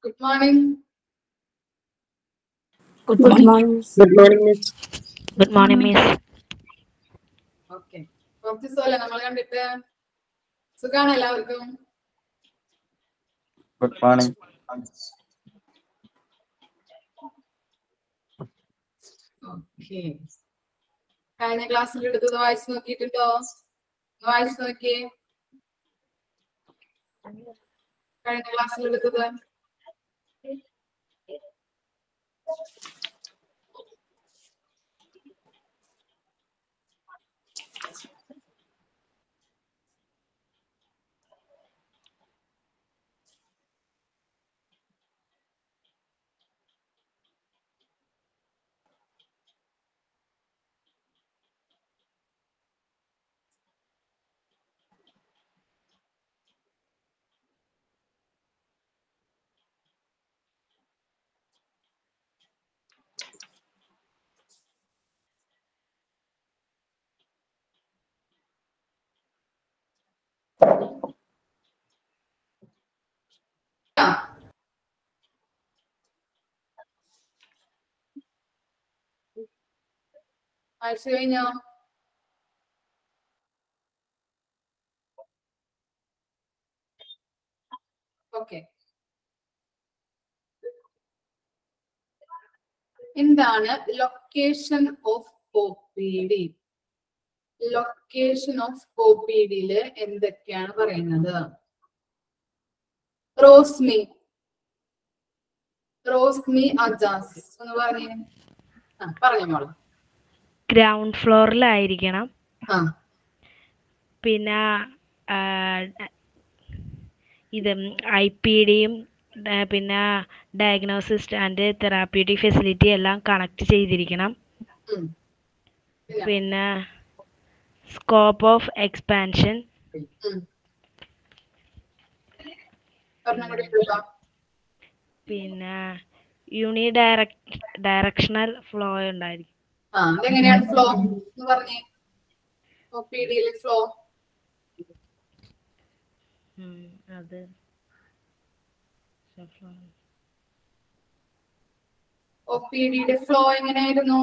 Good morning. Good Good morning. morning. Good morning, Miss. Good morning, Miss. Okay കുറച്ച് ദിവസമല്ലേ നമ്മൾ കണ്ടിട്ട് സുഖാണ് എല്ലാവർക്കും Good morning. ഓക്കെ കഴിഞ്ഞ ക്ലാസ്സിൽ എടുത്തത് വായിച്ചു നോക്കിയിട്ടുണ്ടോ ഒന്ന് വായിച്ചു നോക്കിയേ കഴിഞ്ഞ ക്ലാസ്സിൽ എടുത്തത് ആ. വായിച്ചു കഴിഞ്ഞോ ഓക്കെ എന്താണ് location of O P D location of O P ഡിയില് എന്തൊക്കെയാണ് പറയുന്നത് റോസ്മി റോസ്മി അജാസ് എന്ന് പറഞ്ഞേ ആ പറഞ്ഞു മോളെ ഗ്രൗണ്ട് ഫ്ലോറിലായിരിക്കണം ആ പിന്നെ ആ, ഇത് ഐ പി ഡിയും പിന്നെ ഡയഗ്നോസിസ് ആൻഡ് തെറാപ്യൂട്ടിക് ഫെസിലിറ്റി എല്ലാം കണക്ട് ചെയ്തിരിക്കണം ഉം. പിന്നെ പിന്നെ സ്കോപ്പ് ഓഫ് എക്സ്പാൻഷൻ ഉം. ഒരെണ്ണം കൂടി എടുത്തോ. പിന്നെ യൂണി ഡയറക്ട് ഡയറക്ഷണൽ ഫ്ലോ ഉണ്ടായിരിക്കും ആ അതെങ്ങനെയാണ് ഫ്ലോ എന്ന് പറഞ്ഞേ ഒ പി ഡിയിലെ ഫ്ലോ ഉം, അത് ഒ പി ഡിയുടെ ഫ്ലോ എങ്ങനെയായിരുന്നു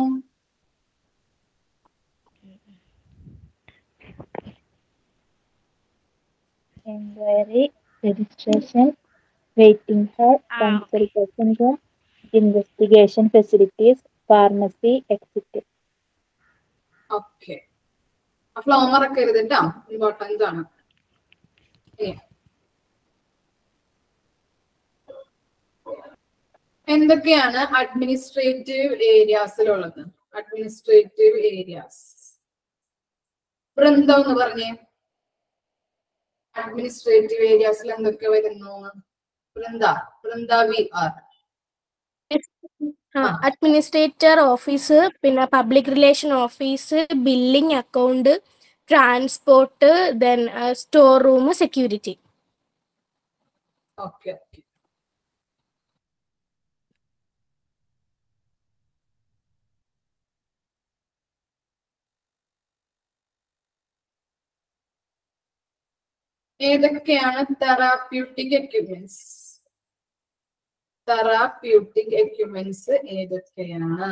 Inquiry, registration, waiting hall, Ah, consultation room, investigation facilities, pharmacy, etc. Okay ആ ഫ്ലോ മറക്കരുത് കേട്ടോ ഇമ്പോർട്ടൻസ് ആണ് ഇനി. എന്തൊക്കെയാണ് അഡ്മിനിസ്ട്രേറ്റീവ് ഏരിയാസിലുള്ളത് അഡ്മിനിസ്ട്രേറ്റീവ് ഏരിയാസ് വൃന്ദം എന്ന് പറഞ്ഞേ അഡ്മിനിസ്ട്രേറ്റീവ് ഏരിയാസിൽ എന്തൊക്കെ വരുന്നു വൃന്ദ വൃന്ദ വി ആർ ആ. അഡ്മിനിസ്ട്രേറ്റർ ഓഫീസ് പിന്നെ public relation office billing account transport then store room security okay okay ഏതൊക്കെയാണ് തെറാപ്യൂട്ടിക് എക്യുപ്മെന്റ്സ് തെറാപ്യൂട്ടിക് എക്യുപ്മെന്റ്സ് ഏതൊക്കെയാണ്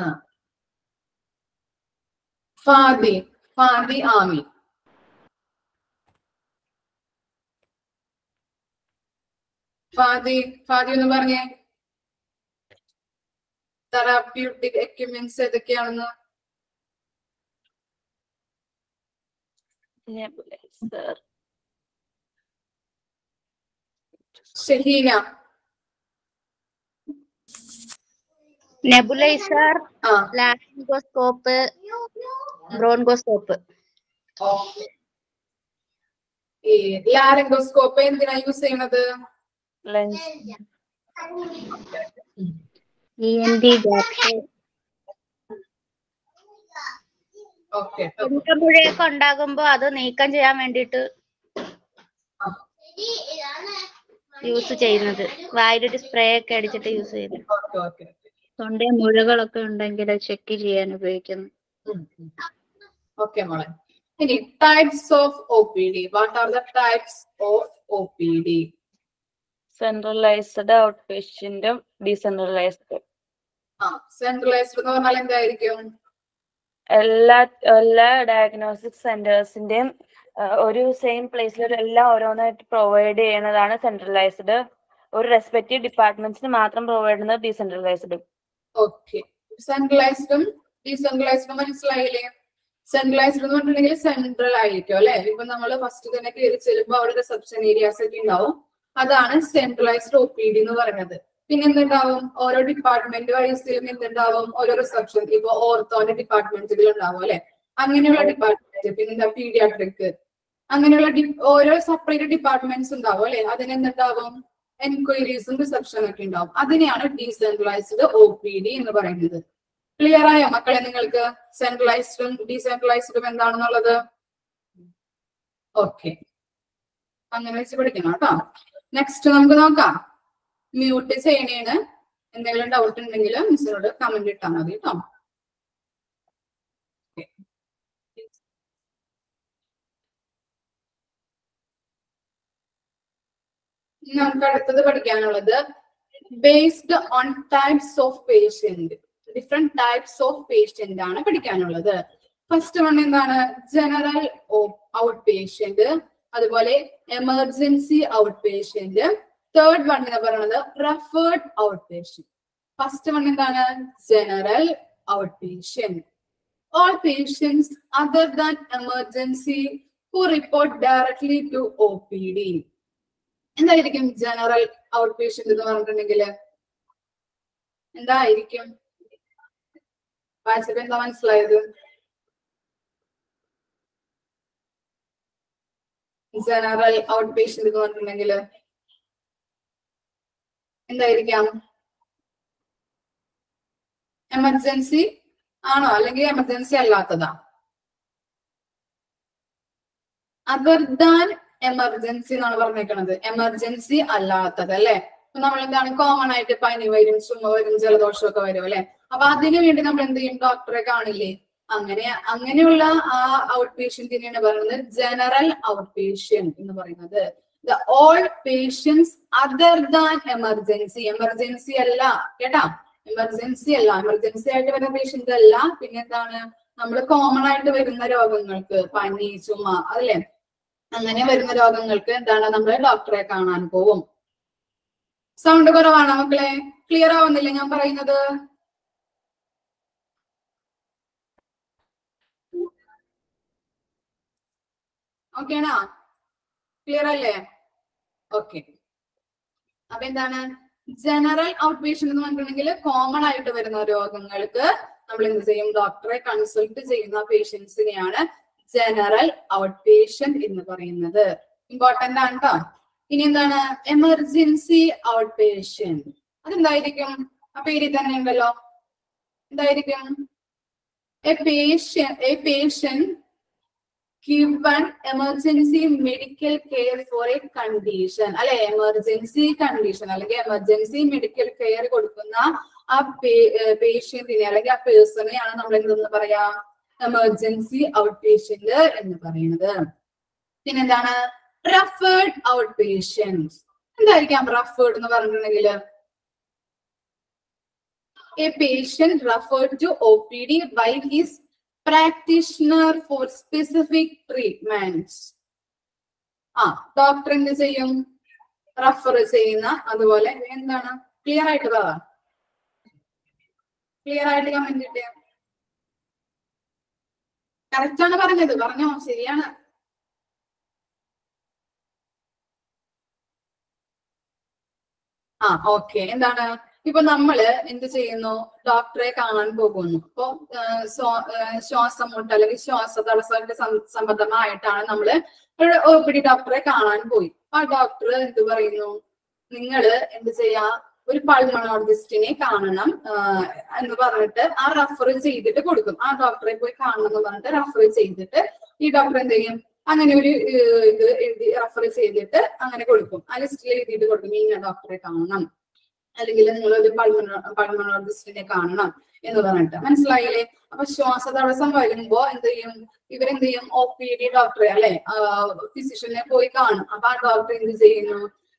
ഫാദി ഫാദി ആമി ഫാദി ഫാദി ഒന്ന് പറഞ്ഞേ തെറാപ്യൂട്ടിക് എക്യുപ്മെന്റ്സ് ഏതൊക്കെയാണെന്ന് ഷഹീന നെബുലൈസർ ആ ലാരിംഗോസ്കോപ്പ് ബ്രോൺകോസ്കോപ്പ് ഓക്കെ ഈ ലാരംഗോസ്കോപ്പ് എന്തിനാ യൂസ് ചെയ്യണത് E N T doctor okay മുഴയൊക്കെ ഉണ്ടാകുമ്പോ അത് നീക്കം ചെയ്യാൻ വേണ്ടിയിട്ട് യൂസ് ചെയ്യുന്നത് വായിലൊരു സ്പ്രേ ഒക്കെ അടിച്ചിട്ട് യൂസ് ചെയ്യുന്നത് ഓക്കെ ഓക്കെ തൊണ്ട മുഴകളൊക്കെ ഉണ്ടെങ്കിൽ ചെക്ക് ചെയ്യാൻ ഉപയോഗിക്കുന്നു ഓക്കെ മോളെ ഇനി types of O P D what are the types of O P D centralised out പേഷ്യന്റും ഡീസെൻട്രലൈസ്ഡ് ആ സെൻട്രലൈസ്ഡ് എന്ന് പറഞ്ഞാൽ എന്തായിരിക്കും എല്ലാ എല്ലാ ഡയഗ്നോസ്റ്റിക് സെന്റേഴ്സിന്റെയും ഒരു സെയിം പ്ലേസിൽ എല്ലാം ഓരോന്നായിട്ട് പ്രൊവൈഡ് ചെയ്യുന്നതാണ് സെൻട്രലൈസ്ഡ് ഒരു റെസ്പെക്റ്റീവ് ഡിപ്പാർട്ട്മെന്റ്സിന് മാത്രം പ്രൊവൈഡ് ചെയ്യുന്നത് ഡീസെൻട്രലൈസ്ഡ് ഓക്കെ സെൻട്രലൈസ്ഡും ഡീസെൻട്രലൈസ്ഡും മനസ്സിലായില്ലേ സെൻട്രലൈസ്ഡ് എന്ന് പറഞ്ഞിട്ടുണ്ടെങ്കിൽ സെൻട്രൽ ആയിരിക്കും അല്ലെ ഇപ്പൊ നമ്മൾ ഫസ്റ്റ് തന്നെ കയറി ചെല്ലുമ്പോൾ അവിടെ റിസപ്ഷൻ ഏരിയാസ് ഒക്കെ ഉണ്ടാവും അതാണ് സെൻട്രലൈസ്ഡ് ഒ പി ഡി എന്ന് പറയുന്നത് പിന്നെ എന്തുണ്ടാവും ഓരോ ഡിപ്പാർട്ട്മെന്റ് വൈസിലും എന്തുണ്ടാവും ഓരോ റിസപ്ഷൻ ഇപ്പൊ ഓർത്തോന്റെ ഡിപ്പാർട്ട്മെന്റുകൾ ഉണ്ടാവും അല്ലെ അങ്ങനെയുള്ള ഡിപ്പാർട്ട്മെന്റ് പിന്നെ എന്താ പീഡിയാട്രിക് അങ്ങനെയുള്ള ഡി- ഓരോ സെപ്പറേറ്റ് ഡിപ്പാർട്ട്മെന്റ്സ് ഉണ്ടാവും അല്ലെ അതിനെന്തുണ്ടാവും എൻക്വയറീസും റിസപ്ഷനും ഒക്കെ ഉണ്ടാവും അതിനെയാണ് ഡീസെൻട്രലൈസ്ഡ് ഒ പി ഡി എന്ന് പറയുന്നത് ക്ലിയർ ആയോ മക്കളെ നിങ്ങൾക്ക് സെൻട്രലൈസ്ഡും ഡീസെൻട്രലൈസ്ഡും എന്താണെന്നുള്ളത് ഓക്കെ അങ്ങനെ വെച്ച് പഠിക്കണം കേട്ടോ നെക്സ്റ്റ് നമുക്ക് നോക്കാം മ്യൂട്ട് ചെയ്യണേന് എന്തെങ്കിലും ഡൗട്ട് ഉണ്ടെങ്കിൽ മിസ്സിനോട് കമന്റ് ഇട്ടാൽ മതി കേട്ടോ ഇനി നമുക്ക് അടുത്തത് പഠിക്കാനുള്ളത് based on types of patient different types of patient ആണ് പഠിക്കാനുള്ളത് ഫസ്റ്റ് വൺ എന്താണ് ജനറൽ ഔട്ട് പേഷ്യന്റ് അതുപോലെ emergency out patient third one എന്ന് പറയുന്നത് referred out patient first one എന്താണ് general out patient all patients other than emergency who report directly to O P D എന്തായിരിക്കും general out patient എന്ന് പറഞ്ഞിട്ടുണ്ടെങ്കിൽ എന്തായിരിക്കും വായിച്ചപ്പോ എന്താ മനസ്സിലായത് ജനറൽ ഔട്ട് പേഷ്യന്റ് എന്ന് പറഞ്ഞിട്ടുണ്ടെങ്കിൽ എന്തായിരിക്കാം എമർജൻസി ആണോ അല്ലെങ്കിൽ എമർജൻസി അല്ലാത്തതാ അതർ ദാൻ എമർജൻസി എന്നാണ് പറഞ്ഞേക്കണത് എമർജൻസി അല്ലാത്തത് അല്ലെ നമ്മൾ എന്താണ് കോമൺ ആയിട്ട് പനി വരും ചുമ വരും ജലദോഷം ഒക്കെ വരും അല്ലെ അപ്പൊ അതിനു വേണ്ടി നമ്മൾ എന്ത് ചെയ്യും ഡോക്ടറെ കാണില്ലേ അങ്ങനെ അങ്ങനെയുള്ള ആ ഔട്ട് പേഷ്യന്റിനെയാണ് പറയുന്നത് ജനറൽ ഔട്ട് പേഷ്യന്റ് എന്ന് പറയുന്നത് the all patients other than emergency emergency അല്ല കേട്ടാ എമർജൻസി അല്ല എമർജൻസി ആയിട്ട് വരുന്ന പേഷ്യന്റ് അല്ല പിന്നെ എന്താണ് നമ്മൾ കോമൺ ആയിട്ട് വരുന്ന രോഗങ്ങൾക്ക് പനി ചുമ അതല്ലേ അങ്ങനെ വരുന്ന രോഗങ്ങൾക്ക് എന്താണ് നമ്മൾ ഡോക്ടറെ കാണാൻ പോവും സൗണ്ട് കുറവാണോ മക്കളെ ക്ലിയർ ആവുന്നില്ലേ ഞാൻ പറയുന്നത് ഓക്കേണോ ക്ലിയർ അല്ലേ ഓക്കെ അപ്പൊ എന്താണ് ജനറൽ ഔട്ട് പേഷ്യന്റ് എന്ന് പറഞ്ഞിട്ടുണ്ടെങ്കിൽ കോമൺ ആയിട്ട് വരുന്ന രോഗങ്ങൾക്ക് നമ്മൾ എന്ത് ചെയ്യും ഡോക്ടറെ കൺസൾട്ട് ചെയ്യുന്ന പേഷ്യൻസിനെയാണ് ജനറൽ ഔട്ട് പേഷ്യന്റ് എന്ന് പറയുന്നത് ഇമ്പോർട്ടന്റ് ആണ് കേട്ടോ ഇനി എന്താണ് എമർജൻസി ഔട്ട് പേഷ്യന്റ് അതെന്തായിരിക്കും ആ പേരിൽ തന്നെ ഉണ്ടല്ലോ എന്തായിരിക്കും a patient a patient given emergency medical care for a condition അല്ലെ എമർജൻസി കണ്ടീഷൻ അല്ലെങ്കിൽ എമർജൻസി മെഡിക്കൽ കെയർ കൊടുക്കുന്ന ആ പേഷ്യന്റിനെ അല്ലെങ്കിൽ ആ പേഴ്സണെയാണ് നമ്മൾ എന്തെന്ന് പറയാ എമർജൻസി ഔട്ട് പേഷ്യന്റ് എന്ന് പറയുന്നത് പിന്നെന്താണ് റഫേർഡ് ഔട്ട് പേഷ്യന്റ് എന്തായിരിക്കാം റഫേർഡ് എന്ന് പറഞ്ഞിട്ടുണ്ടെങ്കിൽ a patient referred to O P D by his practitioner for specific treatment ആ ഡോക്ടർ എന്ത് ചെയ്യും റഫർ ചെയ്യുന്ന അതുപോലെ എന്താണ് ക്ലിയർ ആയിട്ട് പറ ക്ലിയർ ആയിട്ട് കമന്റ് ഇട്ടേ കറക്റ്റ് ആണ് പറഞ്ഞത് പറഞ്ഞോ ശരിയാണ് ആ ഓക്കെ എന്താണ് ഇപ്പൊ നമ്മള് എന്ത് ചെയ്യുന്നു ഡോക്ടറെ കാണാൻ പോകുന്നു അപ്പൊ ശ്വാസം മുട്ട് അല്ലെങ്കിൽ ശ്വാസ തടസ്സമൊക്കെ സം- സംബന്ധമായിട്ടാണ് നമ്മള് ഒരു ഒ പി ഡി ഡോക്ടറെ കാണാൻ പോയി ആ ഡോക്ടർ എന്ത് പറയുന്നു നിങ്ങള് എന്ത് ചെയ്യാ ഒരു പൾമണോളജിസ്റ്റിനെ കാണണം ആ, എന്ന് പറഞ്ഞിട്ട് ആ റെഫർ ചെയ്തിട്ട് കൊടുക്കും ആ ഡോക്ടറെ പോയി കാണണം എന്ന് പറഞ്ഞിട്ട് റെഫർ ചെയ്തിട്ട് ഈ ഡോക്ടർ എന്ത് ചെയ്യും അങ്ങനെ ഒരു ഏഹ്, ഇത് എഴുതി റെഫർ ചെയ്തിട്ട് അങ്ങനെ കൊടുക്കും ആ ലിസ്റ്റിൽ എഴുതിയിട്ട് കൊടുക്കും ഇന്ന ഡോക്ടറെ കാണണം അല്ലെങ്കിൽ നിങ്ങൾ ഒരു പൾമണോ പൾമണോളജിസ്റ്റിനെ കാണണം എന്ന് പറഞ്ഞിട്ട് മനസ്സിലായില്ലേ അപ്പൊ ശ്വാസതടസ്സം വരുമ്പോ എന്ത് ചെയ്യും ഇവരെന്ത് ചെയ്യും ഒ പി ഡി ഡോക്ടറെ അല്ലെ ഫിസിഷ്യനെ പോയി കാണും അപ്പൊ ആ ഡോക്ടർ എന്ത് ചെയ്യുന്നു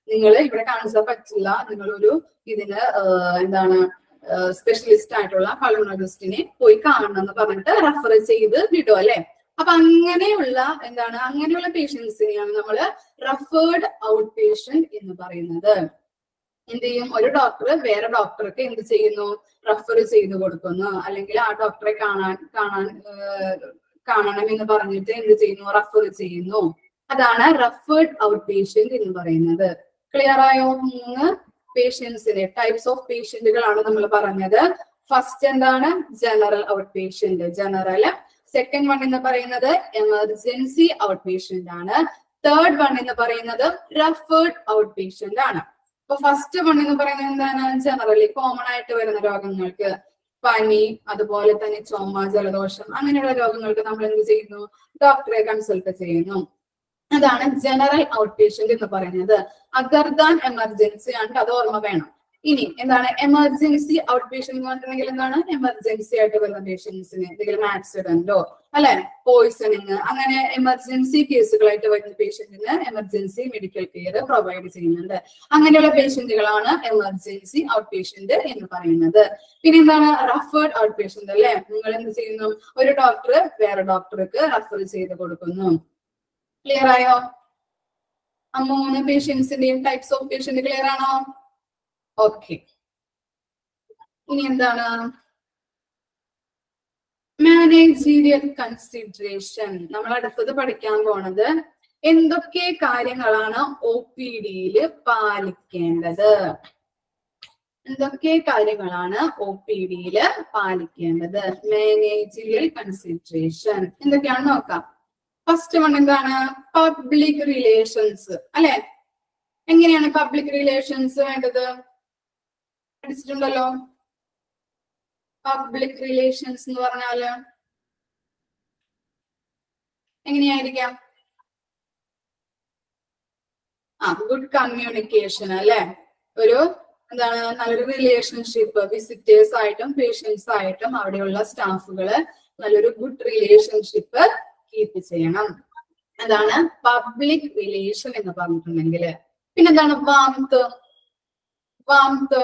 നിങ്ങൾ ഇവിടെ കാണിച്ചാൽ പറ്റില്ല നിങ്ങളൊരു ഇതിന് ആഹ് എന്താണ് സ്പെഷ്യലിസ്റ്റ് ആയിട്ടുള്ള പൾമണറിസ്റ്റിനെ പോയി കാണണം എന്ന് പറഞ്ഞിട്ട് റെഫർ ചെയ്ത് വിടും അല്ലെ അപ്പൊ അങ്ങനെയുള്ള എന്താണ് അങ്ങനെയുള്ള പേഷ്യൻസിനെയാണ് നമ്മൾ റെഫേർഡ് ഔട്ട് പേഷ്യന്റ് എന്ന് പറയുന്നത് എന്ത് ചെയ്യും ഒരു ഡോക്ടർ വേറെ ഡോക്ടർക്ക് എന്ത് ചെയ്യുന്നു റെഫർ ചെയ്ത് കൊടുക്കുന്നു അല്ലെങ്കിൽ ആ ഡോക്ടറെ കാണാൻ കാണാൻ ഏഹ്, കാണണം എന്ന് പറഞ്ഞിട്ട് എന്ത് ചെയ്യുന്നു റെഫർ ചെയ്യുന്നു അതാണ് റെഫേർഡ് ഔട്ട് പേഷ്യന്റ് എന്ന് പറയുന്നത് ക്ലിയർ ആയോ മൂന്ന് പേഷ്യൻസിനെ ടൈപ്സ് ഓഫ് പേഷ്യന്റുകളാണ് നമ്മൾ പറഞ്ഞത് ഫസ്റ്റ് എന്താണ് general out patient general second one എന്ന് പറയുന്നത് എമർജൻസി ഔട്ട് പേഷ്യന്റ് ആണ് തേർഡ് വൺ എന്ന് പറയുന്നത് റെഫേർഡ് ഔട്ട് പേഷ്യന്റ് ആണ് അപ്പൊ ഫസ്റ്റ് വൺ എന്ന് പറയുന്നത് എന്താണ് ജനറലി കോമൺ ആയിട്ട് വരുന്ന രോഗങ്ങൾക്ക് പനി അതുപോലെ തന്നെ ചുമ ജലദോഷം അങ്ങനെയുള്ള രോഗങ്ങൾക്ക് നമ്മൾ എന്ത് ചെയ്യുന്നു ഡോക്ടറെ കൺസൾട്ട് ചെയ്യുന്നു അതാണ് ജനറൽ ഔട്ട് പേഷ്യന്റ് എന്ന് പറയുന്നത് അതർ ദാൻ എമർജൻസി ആണ് അത് ഓർമ്മ വേണം ഇനി എന്താണ് എമർജൻസി ഔട്ട് പേഷ്യന്റ് എന്ന് പറഞ്ഞിട്ടുണ്ടെങ്കിൽ എന്താണ് എമർജൻസി ആയിട്ട് വരുന്ന പേഷ്യൻസിന് എന്തെങ്കിലും ആക്സിഡന്റോ അല്ലെ പോയിസണിങ് അങ്ങനെ എമർജൻസി കേസുകളായിട്ട് വരുന്ന പേഷ്യന്റിന് എമർജൻസി മെഡിക്കൽ കെയർ പ്രൊവൈഡ് ചെയ്യുന്നുണ്ട് അങ്ങനെയുള്ള പേഷ്യന്റുകളാണ് എമർജൻസി ഔട്ട് പേഷ്യന്റ് എന്ന് പറയുന്നത് പിന്നെ എന്താണ് റഫേർഡ് ഔട്ട് പേഷ്യന്റ് അല്ലെ നിങ്ങൾ എന്ത് ചെയ്യുന്നു ഒരു ഡോക്ടർ വേറെ ഡോക്ടർക്ക് റഫർ ചെയ്ത് കൊടുക്കുന്നു ക്ലിയർ ആയോ ആ മൂന്ന് പേഷ്യൻസിന്റെയും ടൈപ്സ് ഓഫ് പേഷ്യന്റ് ക്ലിയർ ആണോ ഓക്കെ ഇനി എന്താണ് മാനേജീരിയൽ കൺസിഡറേഷൻ നമ്മൾ അടുത്തത് പഠിക്കാൻ പോണത് എന്തൊക്കെ കാര്യങ്ങളാണ് ഒ പി ഡിയിൽ പാലിക്കേണ്ടത് എന്തൊക്കെ കാര്യങ്ങളാണ് ഒ പി ഡിയിൽ പാലിക്കേണ്ടത് മാനേജീരിയൽ കൺസിഡറേഷൻ എന്തൊക്കെയാണെന്ന് നോക്കാം ഫസ്റ്റ് വൺ എന്താണ് പബ്ലിക് റിലേഷൻസ് അല്ലെ എങ്ങനെയാണ് പബ്ലിക് റിലേഷൻസ് വേണ്ടത് പഠിച്ചിട്ടുണ്ടല്ലോ പബ്ലിക് റിലേഷൻസ് എന്ന് പറഞ്ഞാല് എങ്ങനെയായിരിക്കാം ആ ഗുഡ് കമ്മ്യൂണിക്കേഷൻ അല്ലെ ഒരു എന്താണ് നല്ലൊരു റിലേഷൻഷിപ്പ് വിസിറ്റേഴ്സ് ആയിട്ടും പേഷ്യൻസ് ആയിട്ടും അവിടെയുള്ള സ്റ്റാഫുകള് നല്ലൊരു ഗുഡ് റിലേഷൻഷിപ്പ് കീപ്പ് ചെയ്യണം അതാണ് പബ്ലിക് റിലേഷൻ എന്ന് പറഞ്ഞിട്ടുണ്ടെങ്കിൽ പിന്നെന്താണ് വാംത്ത് വാംത്ത്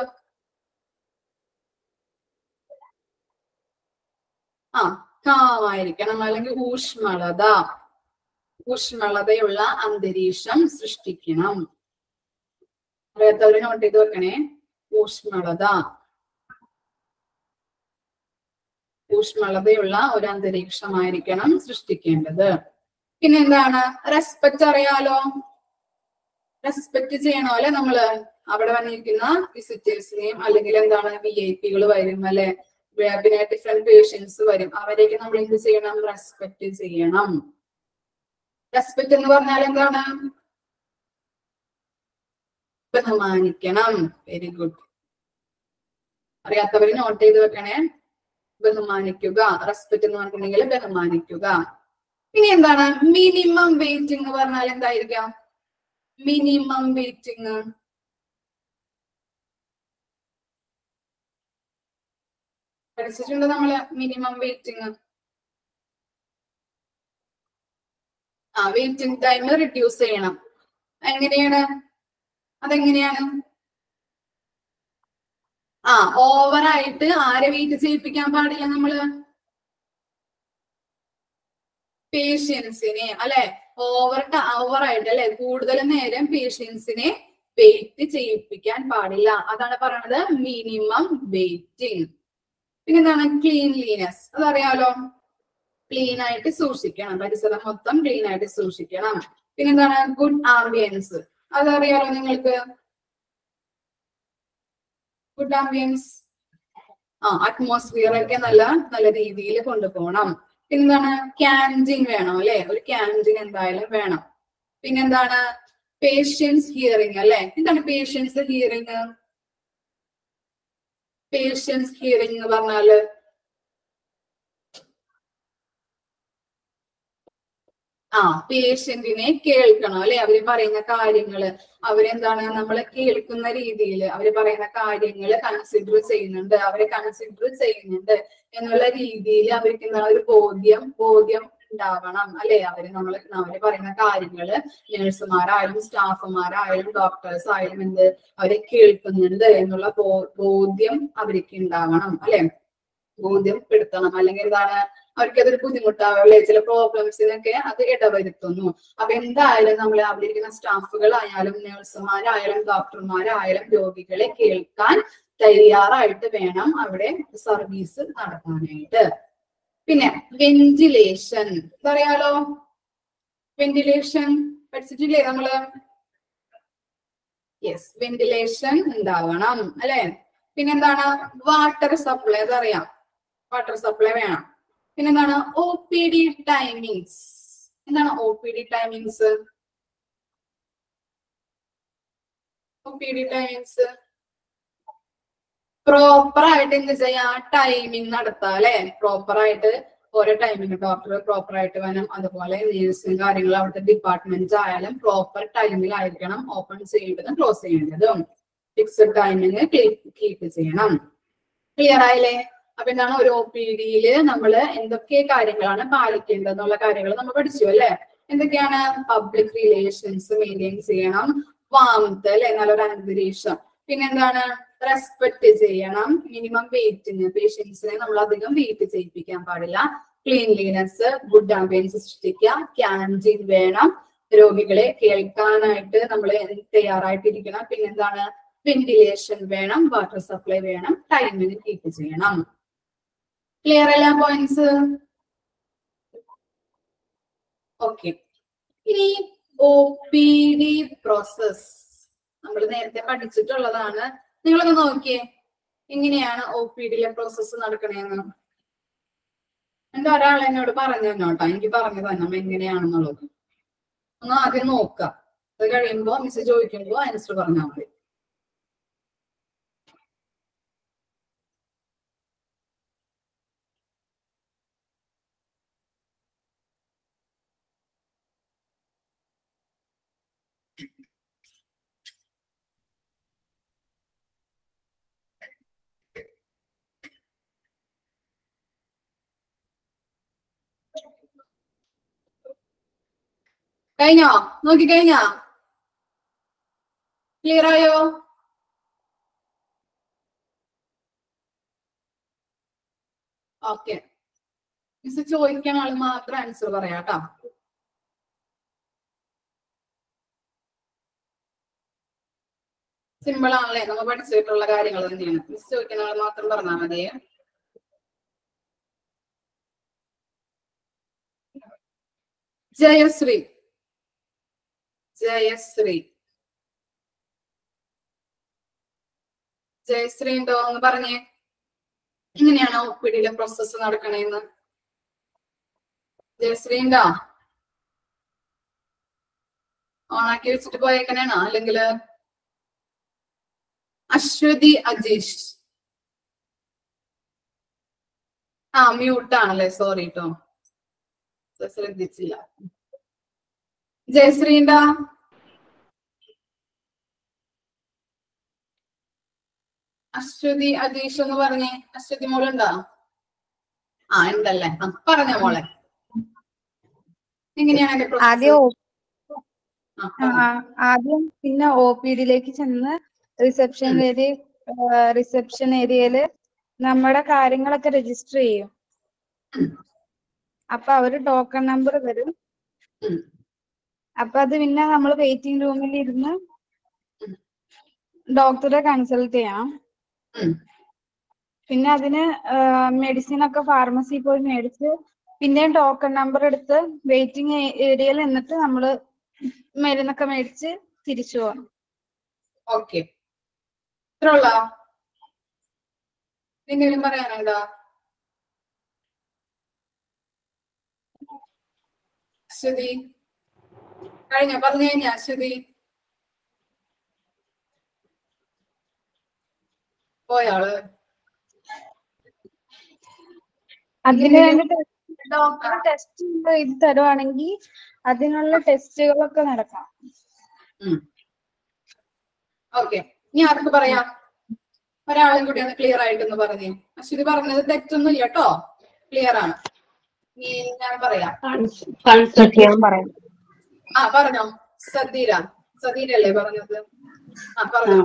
ആ കാമായിരിക്കണം അല്ലെങ്കിൽ ഊഷ്മളത ഊഷ്മളതയുള്ള അന്തരീക്ഷം സൃഷ്ടിക്കണം അറിയാത്തവര് നോട്ട് ചെയ്ത് വെക്കണേ ഊഷ്മളത ഊഷ്മളതയുള്ള ഒരു അന്തരീക്ഷമായിരിക്കണം സൃഷ്ടിക്കേണ്ടത് പിന്നെ എന്താണ് റെസ്പെക്ട് അറിയാലോ റെസ്പെക്ട് ചെയ്യണോ അല്ലെ നമ്മള് അവിടെ വന്നിരിക്കുന്ന വിസിറ്റേഴ്സിനെയും അല്ലെങ്കിൽ എന്താണ് വി ഐ പികൾ വരും അല്ലെ വേ- പിന്നെ ഡിഫറെന്റ് പേഷ്യൻസ് വരും അവരെയൊക്കെ നമ്മൾ എന്ത് ചെയ്യണം റെസ്പെക്ട് ചെയ്യണം റെസ്പെക്ട് എന്ന് പറഞ്ഞാൽ എന്താണ് ബഹുമാനിക്കണം വെരി ഗുഡ് അറിയാത്തവര് നോട്ട് ചെയ്ത് വെക്കണേ ബഹുമാനിക്കുക റെസ്പെക്ട് എന്ന് പറഞ്ഞിട്ടുണ്ടെങ്കിൽ ബഹുമാനിക്കുക ഇനി എന്താണ് മിനിമം വെയിറ്റിംഗ് എന്ന് പറഞ്ഞാൽ എന്തായിരിക്കാം മിനിമം വെയിറ്റിംഗ് പഠിച്ചിട്ടുണ്ട് നമ്മള് മിനിമം വെയിറ്റിംഗ് ആ വെയിറ്റിംഗ് ടൈം റിഡ്യൂസ് ചെയ്യണം എങ്ങനെയാണ് അതെങ്ങനെയാണ് ആ ഓവറായിട്ട് ആരെ വെയിറ്റ് ചെയ്യിപ്പിക്കാൻ പാടില്ല നമ്മള് പേഷ്യൻസിനെ അല്ലെ ഓവർ ഓവറായിട്ട് അല്ലെ കൂടുതൽ നേരം പേഷ്യൻസിനെ വെയിറ്റ് ചെയ്യിപ്പിക്കാൻ പാടില്ല അതാണ് പറയണത് മിനിമം വെയിറ്റിംഗ് പിന്നെന്താണ് ക്ലീൻലിനെസ് അതറിയാലോ ക്ലീൻ ആയിട്ട് സൂക്ഷിക്കണം പരിസരം മൊത്തം ക്ലീൻ ആയിട്ട് സൂക്ഷിക്കണം പിന്നെന്താണ് ഗുഡ് ആംബിയൻസ് അതറിയാലോ നിങ്ങൾക്ക് ഗുഡ് ആംബിയൻസ് ആ അറ്റ്മോസ്ഫിയർ ഒക്കെ നല്ല നല്ല രീതിയിൽ കൊണ്ടുപോകണം പിന്നെന്താണ് ക്യാൻറ്റീൻ വേണം അല്ലെ ഒരു ക്യാൻറ്റീൻ എന്തായാലും വേണം പിന്നെന്താണ് പേഷ്യൻസ് ഹിയറിംഗ് അല്ലെ എന്താണ് പേഷ്യൻസ് ഹിയറിംഗ് പേഷ്യൻസ് ഹിയറിംഗ് എന്ന് പറഞ്ഞാല് ആ പേഷ്യന്റിനെ കേൾക്കണം അല്ലെ അവര് പറയുന്ന കാര്യങ്ങള് അവരെന്താണ് നമ്മൾ കേൾക്കുന്ന രീതിയിൽ അവര് പറയുന്ന കാര്യങ്ങൾ കൺസിഡർ ചെയ്യുന്നുണ്ട് അവരെ കൺസിഡർ ചെയ്യുന്നുണ്ട് എന്നുള്ള രീതിയിൽ അവർക്ക് എന്താണ് ഒരു ബോധ്യം ബോധ്യം ഉണ്ടാവണം അല്ലെ അവര് നമ്മൾ അവര് പറയുന്ന കാര്യങ്ങള് നഴ്സുമാരായാലും സ്റ്റാഫുമാരായാലും ഡോക്ടേഴ്സ് ആയാലും എന്ത് അവരെ കേൾക്കുന്നുണ്ട് എന്നുള്ള ബോ- ബോധ്യം അവർക്ക് ഉണ്ടാവണം അല്ലെ ബോധ്യപ്പെടുത്തണം അല്ലെങ്കിൽ എന്താണ് അവർക്ക് അതൊരു ബുദ്ധിമുട്ടാവില്ലേ ചില പ്രോബ്ലംസിനൊക്കെ അത് ഇടവരുത്തുന്നു അപ്പൊ എന്തായാലും നമ്മൾ അവിടെ ഇരിക്കുന്ന സ്റ്റാഫുകളായാലും നഴ്സുമാരായാലും ഡോക്ടർമാരായാലും രോഗികളെ കേൾക്കാൻ തയ്യാറായിട്ട് വേണം അവിടെ സർവീസ് നടത്താനായിട്ട് പിന്നെ വെന്റിലേഷൻ പറയാലോ വെന്റിലേഷൻ പഠിച്ചിട്ടില്ലേ നമ്മള് യെസ് വെന്റിലേഷൻ ഉണ്ടാവണം അല്ലെ പിന്നെന്താണ് വാട്ടർ സപ്ലൈ അതറിയാം വാട്ടർ സപ്ലൈ വേണം പിന്നെന്താണ് ഒ പി ഡി ടൈമിങ്സ് എന്താണ് O P D timings O P D timings proper ആയിട്ട് എന്ത് ചെയ്യാ ടൈമിംഗ് നടത്താം അല്ലെ പ്രോപ്പർ ആയിട്ട് ഓരോ ടൈമിംഗ് ഡോക്ടർ പ്രോപ്പർ ആയിട്ട് വേണം അതുപോലെ നേഴ്സിംഗ് കാര്യങ്ങൾ അവിടുത്തെ ഡിപ്പാർട്ട്മെന്റ് ആയാലും പ്രോപ്പർ ടൈമിലായിരിക്കണം ഓപ്പൺ ചെയ്യേണ്ടതും ക്ലോസ് ചെയ്യേണ്ടതും ഫിക്സഡ് ടൈമിങ് കീപ്പ് ചെയ്യണം ക്ലിയർ ആയില്ലേ അപ്പൊ എന്താണ് ഒരു ഒ പി ഡിയില് നമ്മൾ എന്തൊക്കെ കാര്യങ്ങളാണ് പാലിക്കേണ്ടത് എന്നുള്ള കാര്യങ്ങൾ നമ്മൾ പഠിച്ചു അല്ലെ എന്തൊക്കെയാണ് പബ്ലിക് റിലേഷൻസ് മെയിൻറ്റെയിൻ ചെയ്യണം വാമത്ത് അല്ലെ നല്ലൊരു അന്തരീക്ഷം പിന്നെന്താണ് റെസ്പെക്ട് ചെയ്യണം മിനിമം വെയിറ്റിന് പേഷ്യൻസിനെ നമ്മൾ അധികം വെയിറ്റ് ചെയ്യിപ്പിക്കാൻ പാടില്ല ക്ലീൻലിനെസ് ഗുഡ് ആംബിയൻസ് സൃഷ്ടിക്കുക ക്യാൻറ്റീൻ വേണം രോഗികളെ കേൾക്കാനായിട്ട് നമ്മൾ തയ്യാറായിട്ടിരിക്കണം പിന്നെന്താണ് വെന്റിലേഷൻ വേണം വാട്ടർ സപ്ലൈ വേണം ടൈമിന് കീപ്പ് ചെയ്യണം ക്ലിയർ എല്ലാ പോയിന്റ്സ് ഓക്കെ ഇനി ഒ പി ഡി പ്രോസസ് നമ്മൾ നേരത്തെ പഠിച്ചിട്ടുള്ളതാണ് നിങ്ങളൊന്ന് നോക്കിയേ എങ്ങനെയാണ് ഒ പി ഡിയിലെ പ്രോസസ്സ് നടക്കണേന്ന് എന്റെ ഒരാൾ എന്നോട് പറഞ്ഞു തന്നോട്ടോ എനിക്ക് പറഞ്ഞു തന്നെ എങ്ങനെയാണെന്നുള്ളത് ഒന്ന് ആദ്യം നോക്കാം അത് കഴിയുമ്പോ മിസ് ചോദിക്കുമ്പോ ആൻസർ പറഞ്ഞാൽ മതി കഴിഞ്ഞോ നോക്കി കഴിഞ്ഞോ ക്ലിയർ ആയോ ഓക്കെ മിസ് ചോദിക്കാൻ ആള് മാത്രം ആൻസർ പറയാം കേട്ടോ സിമ്പിൾ ആണല്ലേ നമ്മൾ പഠിച്ചിട്ടുള്ള കാര്യങ്ങൾ തന്നെയാണ് മിസ് ചോദിക്കുന്ന ആൾ മാത്രം പറഞ്ഞാൽ മതിയേ ജയശ്രീ ജയശ്രീ ജയശ്രീ ഉണ്ടോ എന്ന് പറഞ്ഞേ എങ്ങനെയാണ് ഒ പി ഡിയിലെ പ്രോസസ്സ് നടക്കണേന്ന് ജയശ്രീ ഉണ്ടോ ഓണാക്കി വെച്ചിട്ട് പോയേക്കണേണോ അല്ലെങ്കിൽ അശ്വതി അജീഷ് ആ മ്യൂട്ട് ആണല്ലേ സോറി കേട്ടോ ശ്രദ്ധിച്ചില്ല ജയശ്രീ ഉണ്ടോ അശ്വതി അജീഷ് എന്ന് പറഞ്ഞേ അശ്വതി മോളുണ്ടോ ആ ഉണ്ടല്ലേ ആ പറഞ്ഞ മോളെ എങ്ങനെയാണ് അതിന്റെ process? ആദ്യം ഒ- ആ, ആ, പറഞ്ഞോ. ആദ്യം പിന്നെ ഒ പി ഡിയിലേക്ക് ചെന്ന് റിസപ്ഷൻ ഉം. ഏരിയ റിസപ്ഷൻ ഏരിയയില് നമ്മുടെ കാര്യങ്ങളൊക്കെ രജിസ്റ്റർ ചെയ്യും ഉം. അപ്പൊ അവര് ടോക്കൺ നമ്പർ തരും ഉം. അപ്പൊ അത് പിന്നെ നമ്മൾ വെയിറ്റിംഗ് റൂമിൽ ഇരുന്ന് ഉം. ഡോക്ടറെ കൺസൾട്ട് ചെയ്യാം ഉം. പിന്നെ അതിന് മെഡിസിൻ ഒക്കെ ഫാർമസി പോയി മേടിച്ച് പിന്നെയും ടോക്കൺ നമ്പർ എടുത്ത് വെയിറ്റിംഗ് ഏരിയയിൽ നിന്നിട്ട് നമ്മള് മരുന്നൊക്കെ മേടിച്ച് തിരിച്ചു പോകാം ഓക്കെ ഇത്ര ഉള്ള എന്തെങ്കിലും പറയാനുണ്ടോ അശ്വതി കഴിഞ്ഞോ പറഞ്ഞു കഴിഞ്ഞ അശ്വതി പോയാള് അതിന് വേണ്ടി ഡോക്ടർ ടെസ്റ്റ് ഇത് തരുവാണെങ്കിൽ അതിനുള്ള ടെസ്റ്റുകളൊക്കെ നടക്കാം ഓക്കെ ഇനി ആർക്ക് പറയാം ഒരാളും കൂടി ഒന്ന് ക്ലിയർ ആയിട്ടൊന്ന് പറഞ്ഞേ അശ്വതി പറഞ്ഞത് തെറ്റൊന്നും ഇല്ല കേട്ടോ ക്ലിയർ ആണ് ഈ ഞാൻ പറയാം കൺസൾട്ട് ചെയ്യാൻ പറയാം ആ പറഞ്ഞോ സതീര സതീരല്ലേ പറഞ്ഞത് ആ പറഞ്ഞോ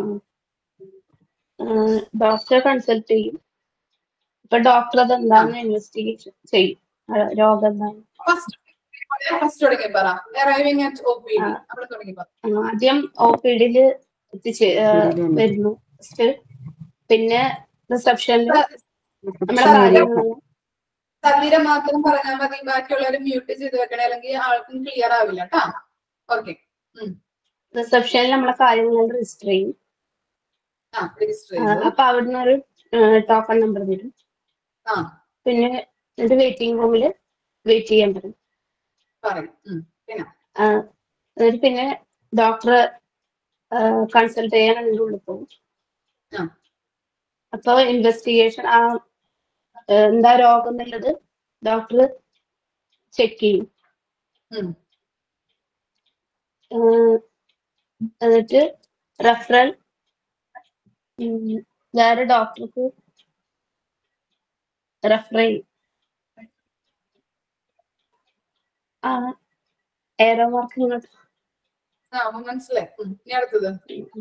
ഡോക്ടറെ കൺസൾട്ട് ചെയ്യും ഇപ്പൊ ഡോക്ടർ അത് എന്താണെന്ന് ഇൻവെസ്റ്റിഗേഷൻ ചെയ്യും ആ, രോഗം എന്താണ് ഫസ്റ്റ് ഫസ്റ്റ് തുടങ്ങി പറ അറൈവിംഗ് അറ്റ് ഒ പി ആ. അവിടെ തുടങ്ങി പറ ആ, ആദ്യം ഒ പി ഡിയില് എത്തിച്ച് ആ, വരുന്നു ഫസ്റ്റ് പിന്നെ റിസപ്ഷനിൽ നമ്മുടെ കാര്യങ്ങളെല്ലാം സതീര മാത്രം പറഞ്ഞാൽ മതി ബാക്കിയുള്ളവർ മ്യൂട്ട് ചെയ്ത് വെക്കണേ അല്ലെങ്കിൽ ആൾക്കും ക്ലിയർ ആവില്ല കേട്ടാ ഓക്കെ റിസപ്ഷനിൽ നമ്മളെ കാര്യങ്ങളെല്ലാം രജിസ്റ്റർ ചെയ്യും ആ രജിസ്റ്റർ ആ, ചെയ്തു അപ്പൊ അവിടുന്ന് ഒരു ടോക്കൺ നമ്പർ തരും ആ പിന്നെ ഇത് വെയിറ്റിംഗ് റൂമിൽ വെയിറ്റ് ചെയ്യാൻ പറയും പറയും ഉം. പിന്നെ ആ, എന്നിട്ട് പിന്നെ ഡോക്ടറെ കൺസൾട്ട് ചെയ്യാൻ അതിൻ്റെ ഉള്ളിൽ പോകും ആ. അപ്പൊ ഇൻവെസ്റ്റിഗേഷൻ ആ ആ, എന്താ രോഗം എന്നുള്ളത് ഡോക്ടർ ചെക്ക് ചെയ്യും ഉം. ആ, എന്നിട്ട് റെഫറൽ വേറെ ഡോക്ടർക്ക് റെഫർ ചെയ്യും ആ ഏറോ മാർക്ക് ഇങ്ങോട്ട് ആ മനസ്സിലായി ഉം. ഇനി അടുത്തത്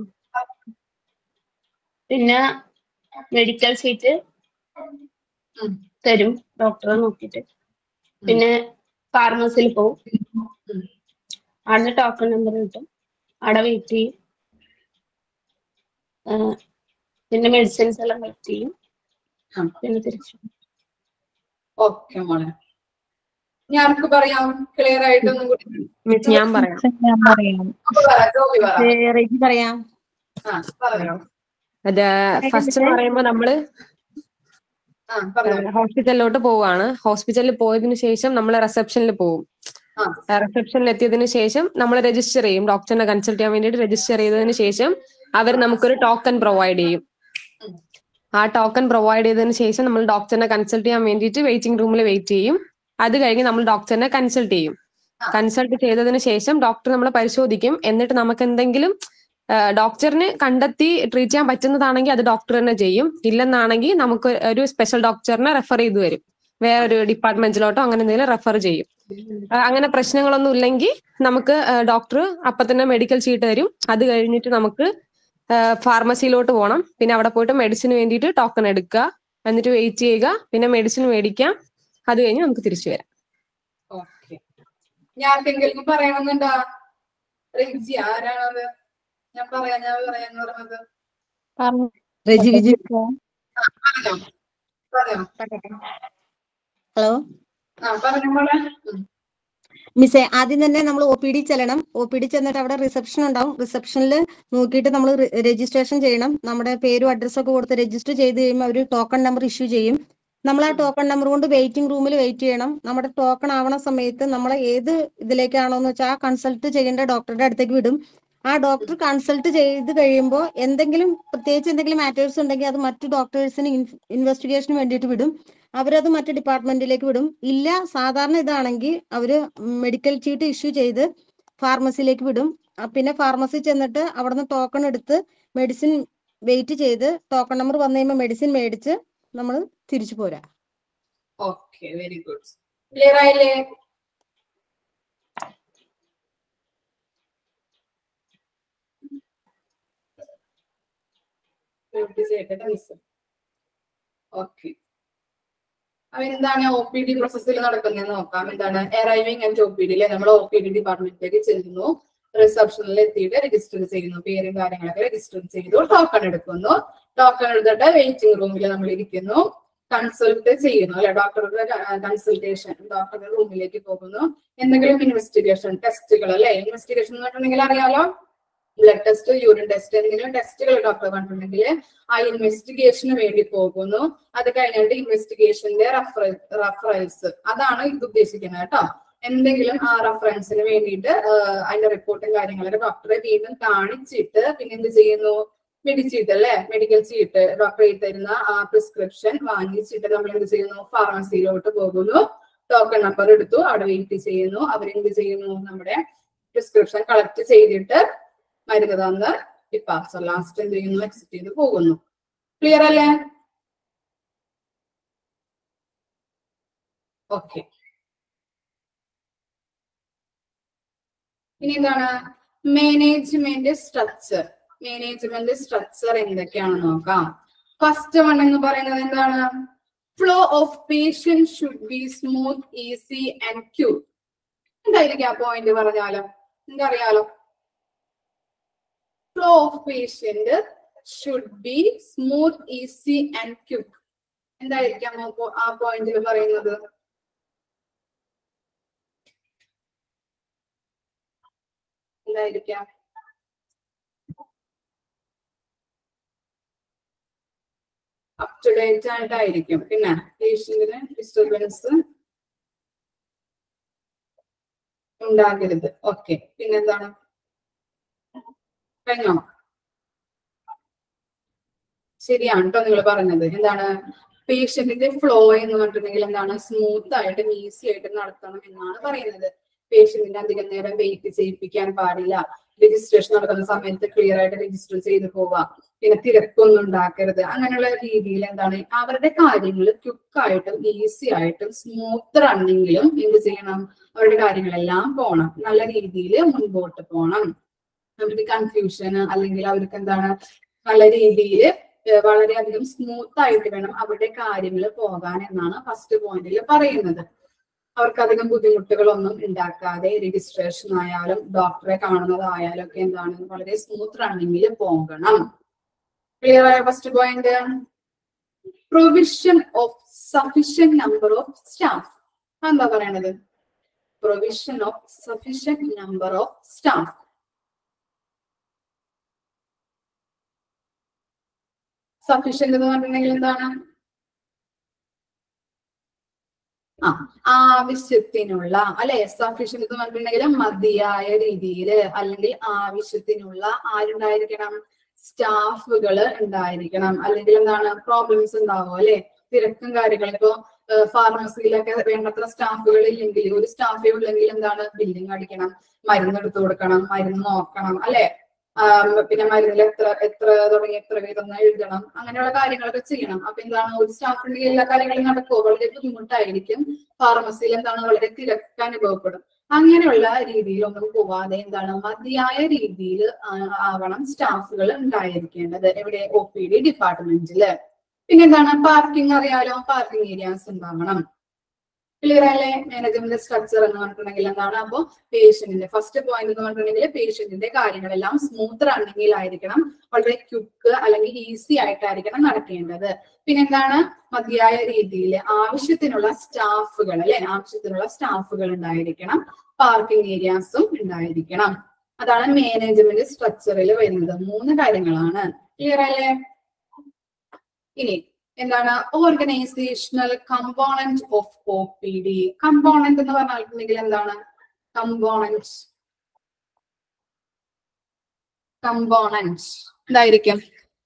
പിന്നെ മെഡിക്കൽ സീറ്റ് ഉം. തരും ഡോക്ടറെ നോക്കിയിട്ട് പിന്നെ ഫാർമസിയിൽ പോകും ഉം. അവിടെ ടോക്കൺ നമ്പർ കിട്ടും അവിടെ വെയിറ്റ് ചെയ്യും ആ, പിന്നെ മെഡിസിൻസ് എല്ലാം കളക്ട് ചെയ്യും ആ. പിന്നെ തിരിച്ചു ഓക്കെ മോളെ ഞാനൊക്കെ പറയാം ക്ലിയർ ആയിട്ടൊന്നും കൂടി മിസ് ഞാൻ പറയാം ഞാൻ പറയാം അപ്പൊ പറ ജോബി പറ റെജി പറയാം ആ പറഞ്ഞോ അത് ഫസ്റ്റ് എന്ന് പറയുമ്പോ നമ്മള് ആ പറഞ്ഞോ ഹോസ്പിറ്റലിലോട്ട് പോവാണ് ഹോസ്പിറ്റലിൽ പോയതിനു ശേഷം നമ്മൾ റിസപ്ഷനിൽ പോകും ആ റിസപ്ഷനിൽ എത്തിയതിനു ശേഷം നമ്മൾ രജിസ്റ്റർ ചെയ്യും ഡോക്ടറിനെ കൺസൾട്ട് ചെയ്യാൻ വേണ്ടിയിട്ട് രജിസ്റ്റർ ചെയ്തതിനു ശേഷം അവർ നമുക്കൊരു ടോക്കൺ പ്രൊവൈഡ് ചെയ്യും ഉം. ആ ടോക്കൺ പ്രൊവൈഡ് ചെയ്തതിനു ശേഷം നമ്മൾ ഡോക്ടറിനെ കൺസൾട്ട് ചെയ്യാൻ വേണ്ടിയിട്ട് വെയിറ്റിംഗ് റൂമിൽ വെയിറ്റ് ചെയ്യും അത് കഴിഞ്ഞ് നമ്മൾ ഡോക്ടറിനെ കൺസൾട്ട് ചെയ്യും ആ. കൺസൾട്ട് ചെയ്തതിനു ശേഷം ഡോക്ടർ നമ്മളെ പരിശോധിക്കും എന്നിട്ട് നമുക്ക് എന്തെങ്കിലും ഡോക്ടറിന് കണ്ടെത്തി ട്രീറ്റ് ചെയ്യാൻ പറ്റുന്നതാണെങ്കിൽ അത് ഡോക്ടർ തന്നെ ചെയ്യും ഇല്ലെന്നാണെങ്കിൽ നമുക്ക് ഒരു സ്പെഷ്യൽ ഡോക്ടറിനെ റെഫർ ചെയ്ത് വരും വേറൊരു ഡിപ്പാർട്ട്മെന്റിലോട്ടോ അങ്ങനെ എന്തെങ്കിലും റെഫർ ചെയ്യും ആ, അങ്ങനെ പ്രശ്നങ്ങളൊന്നും ഇല്ലെങ്കിൽ നമുക്ക് ഡോക്ടർ അപ്പൊ തന്നെ മെഡിക്കൽ ഷീറ്റ് തരും അത് കഴിഞ്ഞിട്ട് നമുക്ക് ഫാർമസിയിലോട്ട് പോകണം പിന്നെ അവിടെ പോയിട്ട് മെഡിസിന് വേണ്ടിയിട്ട് ടോക്കൺ എടുക്കുക എന്നിട്ട് വെയിറ്റ് ചെയ്യുക പിന്നെ മെഡിസിൻ മേടിക്കാം അത് കഴിഞ്ഞ് നമുക്ക് തിരിച്ചു വരാം ഓക്കെ ഞാൻ ആർക്കെങ്കിലും പറയണമെന്നുണ്ടാ റിജി ആരാണത് ഞാൻ പറയാം ഞാൻ പറയാന്ന് പറഞ്ഞത് റെജി വിജി പറഞ്ഞോ പറഞ്ഞോ ഹലോ ആ പറഞ്ഞോ മോളെ ഉം. മിസ്സേ ആദ്യം തന്നെ നമ്മൾ ഒ പി ഡി ചെല്ലണം ഒ പി ഡി ചെന്നിട്ട് അവിടെ റിസപ്ഷൻ ഉണ്ടാവും റിസപ്ഷനിൽ നോക്കിയിട്ട് നമ്മൾ രജിസ്ട്രേഷൻ ചെയ്യണം നമ്മുടെ പേരും അഡ്രസ്സും ഒക്കെ കൊടുത്ത് രജിസ്റ്റർ ചെയ്ത് കഴിയുമ്പോൾ അവർ ടോക്കൺ നമ്പർ ഇഷ്യൂ ചെയ്യും നമ്മൾ ആ ടോക്കൺ നമ്പർ കൊണ്ട് വെയിറ്റിംഗ് റൂമിൽ വെയിറ്റ് ചെയ്യണം നമ്മുടെ ടോക്കൺ ആവണ സമയത്ത് നമ്മൾ ഏത് ഇതിലേക്കാണോ എന്ന് വെച്ചാൽ ആ കൺസൾട്ട് ചെയ്യേണ്ട ഡോക്ടറുടെ അടുത്തേക്ക് വിടും ആ ഡോക്ടർ കൺസൾട്ട് ചെയ്ത് കഴിയുമ്പോൾ എന്തെങ്കിലും പ്രത്യേകിച്ച് എന്തെങ്കിലും മാറ്റേഴ്സ് ഉണ്ടെങ്കിൽ അത് മറ്റു ഡോക്ടേഴ്സിന് ഇൻവെസ്റ്റിഗേഷന് വേണ്ടിയിട്ട് വിടും അവരത് മറ്റു ഡിപ്പാർട്ട്മെന്റിലേക്ക് വിടും ഇല്ല സാധാരണ ഇതാണെങ്കിൽ അവര് മെഡിക്കൽ ചീട്ട് ഇഷ്യൂ ചെയ്ത് ഫാർമസിയിലേക്ക് വിടും ആ, പിന്നെ ഫാർമസി ചെന്നിട്ട് അവിടുന്ന് ടോക്കൺ എടുത്ത് മെഡിസിൻ വെയിറ്റ് ചെയ്ത് ടോക്കൺ നമ്പർ വന്നു കഴിയുമ്പോൾ മെഡിസിൻ മേടിച്ച് നമ്മൾ തിരിച്ചു പോരാ ഓക്കെ വെരി ഗുഡ് ക്ലിയർ ആയില്ലേ ഓക്കെ അപ്പൊ എന്താണ് ഒ പി ഡി പ്രോസസ്സിൽ നടക്കുന്നത് നോക്കാം എന്താണ് arriving and O P D നമ്മൾ ഒ പി ഡി ഡിപ്പാർട്ട്മെന്റിലേക്ക് ചെല്ലുന്നു റിസപ്ഷനിൽ എത്തിയിട്ട് രജിസ്റ്റർ ചെയ്യുന്നു പേരും കാര്യങ്ങളൊക്കെ രജിസ്റ്റർ ചെയ്തു ടോക്കൺ എടുക്കുന്നു ടോക്കൺ എടുത്തിട്ട് വെയിറ്റിംഗ് റൂമിൽ നമ്മൾ ഇരിക്കുന്നു കൺസൾട്ട് ചെയ്യുന്നു അല്ലെ ഡോക്ടറുടെ കൺസൾട്ടേഷൻ ഡോക്ടറുടെ റൂമിലേക്ക് പോകുന്നു എന്തെങ്കിലും ഇൻവെസ്റ്റിഗേഷൻ ടെസ്റ്റുകൾ അല്ലെ ഇൻവെസ്റ്റിഗേഷൻ എന്ന് പറഞ്ഞിട്ടുണ്ടെങ്കിൽ അറിയാലോ ബ്ലഡ് ടെസ്റ്റ് യൂറിൻ ടെസ്റ്റ് എന്തെങ്കിലും ടെസ്റ്റുകൾ ഡോക്ടർ പറഞ്ഞിട്ടുണ്ടെങ്കിൽ ആ ഇൻവെസ്റ്റിഗേഷന് വേണ്ടി പോകുന്നു അത് കഴിഞ്ഞിട്ട് ഇൻവെസ്റ്റിഗേഷന്റെ റഫറൻസ് അതാണ് ഇത് ഉദ്ദേശിക്കുന്നത് കേട്ടോ എന്തെങ്കിലും ആ റഫറൻസിന് വേണ്ടിയിട്ട് ആഹ് അതിന്റെ റിപ്പോർട്ടും കാര്യങ്ങളൊക്കെ ഡോക്ടറെ വീണ്ടും കാണിച്ചിട്ട് പിന്നെ എന്ത് ചെയ്യുന്നു മെഡിച്ചീട്ട് അല്ലെ മെഡിക്കൽ ചീട്ട് ഡോക്ടർ എഴുതി തരുന്ന ആ പ്രിസ്ക്രിപ്ഷൻ വാങ്ങിച്ചിട്ട് നമ്മൾ എന്ത് ചെയ്യുന്നു ഫാർമസിയിലോട്ട് പോകുന്നു ടോക്കൺ നമ്പർ എടുത്തു അവിടെ വെയിറ്റ് ചെയ്യുന്നു അവരെന്ത് ചെയ്യുന്നു നമ്മുടെ പ്രിസ്ക്രിപ്ഷൻ കളക്ട് ചെയ്തിട്ട് മരുന്ന് തന്ന് ഡിപ്പാർട്സ് ലാസ്റ്റ് എന്ത് ചെയ്യുന്നു എക്സിറ്റ് ചെയ്ത് പോകുന്നു ക്ലിയർ അല്ലേ ഓക്കെ ഇനി എന്താണ് മാനേജ്മെന്റ് സ്ട്രക്ചർ മാനേജ്മെന്റ് സ്ട്രക്ചർ എന്തൊക്കെയാണെന്ന് നോക്കാം ഫസ്റ്റ് വൺ എന്ന് പറയുന്നത് എന്താണ് flow of patients should be smooth easy and queue എന്തായിരിക്കും ആ പോയിന്റ് പറഞ്ഞാലോ എന്തറിയാലോ flow of patient should be smooth easy and quick എന്തായിരിക്കാം അപ്പോ ആ പോയിന്റിൽ പറയുന്നത് എന്തായിരിക്കാം അപ് ടു ഡേറ്റ് ആയിട്ടായിരിക്കും പിന്നെ പേഷ്യന്റിന് ഡിസ്റ്റർബൻസ് ഉണ്ടാകരുത് ഓക്കെ പിന്നെന്താണ് കഴിഞ്ഞോ ശരിയാണ് കേട്ടോ നിങ്ങൾ പറഞ്ഞത് എന്താണ് പേഷ്യന്റിന്റെ ഫ്ലോ എന്ന് പറഞ്ഞിട്ടുണ്ടെങ്കിൽ എന്താണ് സ്മൂത്ത് ആയിട്ട് ഈസി ആയിട്ട് നടത്തണം എന്നാണ് പറയുന്നത് പേഷ്യന്റിന്റെ അധികം നേരം വെയിറ്റ് ചെയ്യിപ്പിക്കാൻ പാടില്ല രജിസ്ട്രേഷൻ നടക്കുന്ന സമയത്ത് ക്ലിയർ ആയിട്ട് രജിസ്റ്റർ ചെയ്ത് പോവാ പിന്നെ തിരക്കൊന്നും ഉണ്ടാക്കരുത് അങ്ങനെയുള്ള രീതിയിൽ എന്താണ് അവരുടെ കാര്യങ്ങൾ ക്വിക്കായിട്ടും ഈസി ആയിട്ടും സ്മൂത്ത് റണ്ണിങ്ങിലും എന്ത് ചെയ്യണം അവരുടെ കാര്യങ്ങളെല്ലാം പോണം നല്ല രീതിയിൽ മുൻപോട്ട് പോണം അവർക്ക് കൺഫ്യൂഷൻ അല്ലെങ്കിൽ അവർക്ക് എന്താണ് നല്ല രീതിയിൽ വളരെയധികം സ്മൂത്ത് ആയിട്ട് വേണം അവരുടെ കാര്യങ്ങൾ പോകാൻ എന്നാണ് ഫസ്റ്റ് പോയിന്റിൽ പറയുന്നത് അവർക്ക് അധികം ബുദ്ധിമുട്ടുകളൊന്നും ഉണ്ടാക്കാതെ രജിസ്ട്രേഷൻ ആയാലും ഡോക്ടറെ കാണുന്നതായാലും ഒക്കെ എന്താണ് വളരെ സ്മൂത്ത് റണ്ണിങ്ങിൽ പോകണം ക്ലിയർ ആയ first point provision of sufficient number of staff എന്താ പറയണത് provision of sufficient number of staff sufficient എന്ന് പറഞ്ഞിട്ടുണ്ടെങ്കിൽ എന്താണ് ആ ആവശ്യത്തിനുള്ള അല്ലെ സഫീഷ്യന്റ് എന്ന് പറഞ്ഞിട്ടുണ്ടെങ്കിൽ മതിയായ രീതിയിൽ അല്ലെങ്കിൽ ആവശ്യത്തിനുള്ള ആരുണ്ടായിരിക്കണം സ്റ്റാഫുകൾ ഉണ്ടായിരിക്കണം അല്ലെങ്കിൽ എന്താണ് പ്രോബ്ലംസ് ഉണ്ടാവും അല്ലെ തിരക്കും കാര്യങ്ങളും ഇപ്പോ ഫാർമസിയിലൊക്കെ വേണ്ടത്ര സ്റ്റാഫുകൾ ഇല്ലെങ്കിൽ ഒരു സ്റ്റാഫേ ഉള്ളെങ്കിൽ എന്താണ് ബില്ലിംഗ് അടിക്കണം മരുന്ന് എടുത്തു കൊടുക്കണം മരുന്ന് നോക്കണം അല്ലെ പിന്നെ മരുന്നിൽ എത്ര എത്ര തുടങ്ങി എത്ര വീതം എഴുതണം അങ്ങനെയുള്ള കാര്യങ്ങളൊക്കെ ചെയ്യണം അപ്പൊ എന്താണ് ഒരു സ്റ്റാഫിന്റെ എല്ലാ കാര്യങ്ങളും നടക്കുമോ വളരെ ബുദ്ധിമുട്ടായിരിക്കും ഫാർമസിയിൽ എന്താണ് വളരെ തിരക്ക് അനുഭവപ്പെടും അങ്ങനെയുള്ള രീതിയിലൊന്നും പോവാതെ എന്താണ് മതിയായ രീതിയിൽ ആവണം സ്റ്റാഫുകൾ ഉണ്ടായിരിക്കേണ്ടത് എവിടെ ഒ പി ഡി ഡിപ്പാർട്ട്മെന്റില് പിന്നെ എന്താണ് പാർക്കിംഗ് അറിയാലോ പാർക്കിംഗ് ഏരിയാസ് ഉണ്ടാവണം ക്ലിയർ അല്ലേ മാനേജ്മെന്റ് സ്ട്രക്ചർ എന്ന് പറഞ്ഞിട്ടുണ്ടെങ്കിൽ എന്താണ് അപ്പോ പേഷ്യന്റിന്റെ ഫസ്റ്റ് പോയിന്റ് എന്ന് പറഞ്ഞിട്ടുണ്ടെങ്കിൽ പേഷ്യന്റിന്റെ കാര്യങ്ങളെല്ലാം സ്മൂത്ത് റണ്ണിങ്ങിലായിരിക്കണം വളരെ ക്വിക്ക് അല്ലെങ്കിൽ ഈസി ആയിട്ടായിരിക്കണം നടക്കേണ്ടത് പിന്നെ എന്താണ് മതിയായ രീതിയിൽ ആവശ്യത്തിനുള്ള സ്റ്റാഫുകൾ അല്ലെ ആവശ്യത്തിനുള്ള സ്റ്റാഫുകൾ ഉണ്ടായിരിക്കണം പാർക്കിംഗ് ഏരിയാസും ഉണ്ടായിരിക്കണം അതാണ് മാനേജ്മെന്റ് സ്ട്രക്ചറിൽ വരുന്നത് മൂന്ന് കാര്യങ്ങളാണ് ക്ലിയർ അല്ലേ ഇനി എന്താണ് organisational component of O P D component എന്ന് പറഞ്ഞിട്ടുണ്ടെങ്കിൽ എന്താണ് കമ്പോണന്റ് കമ്പോണന്റ് എന്തായിരിക്കും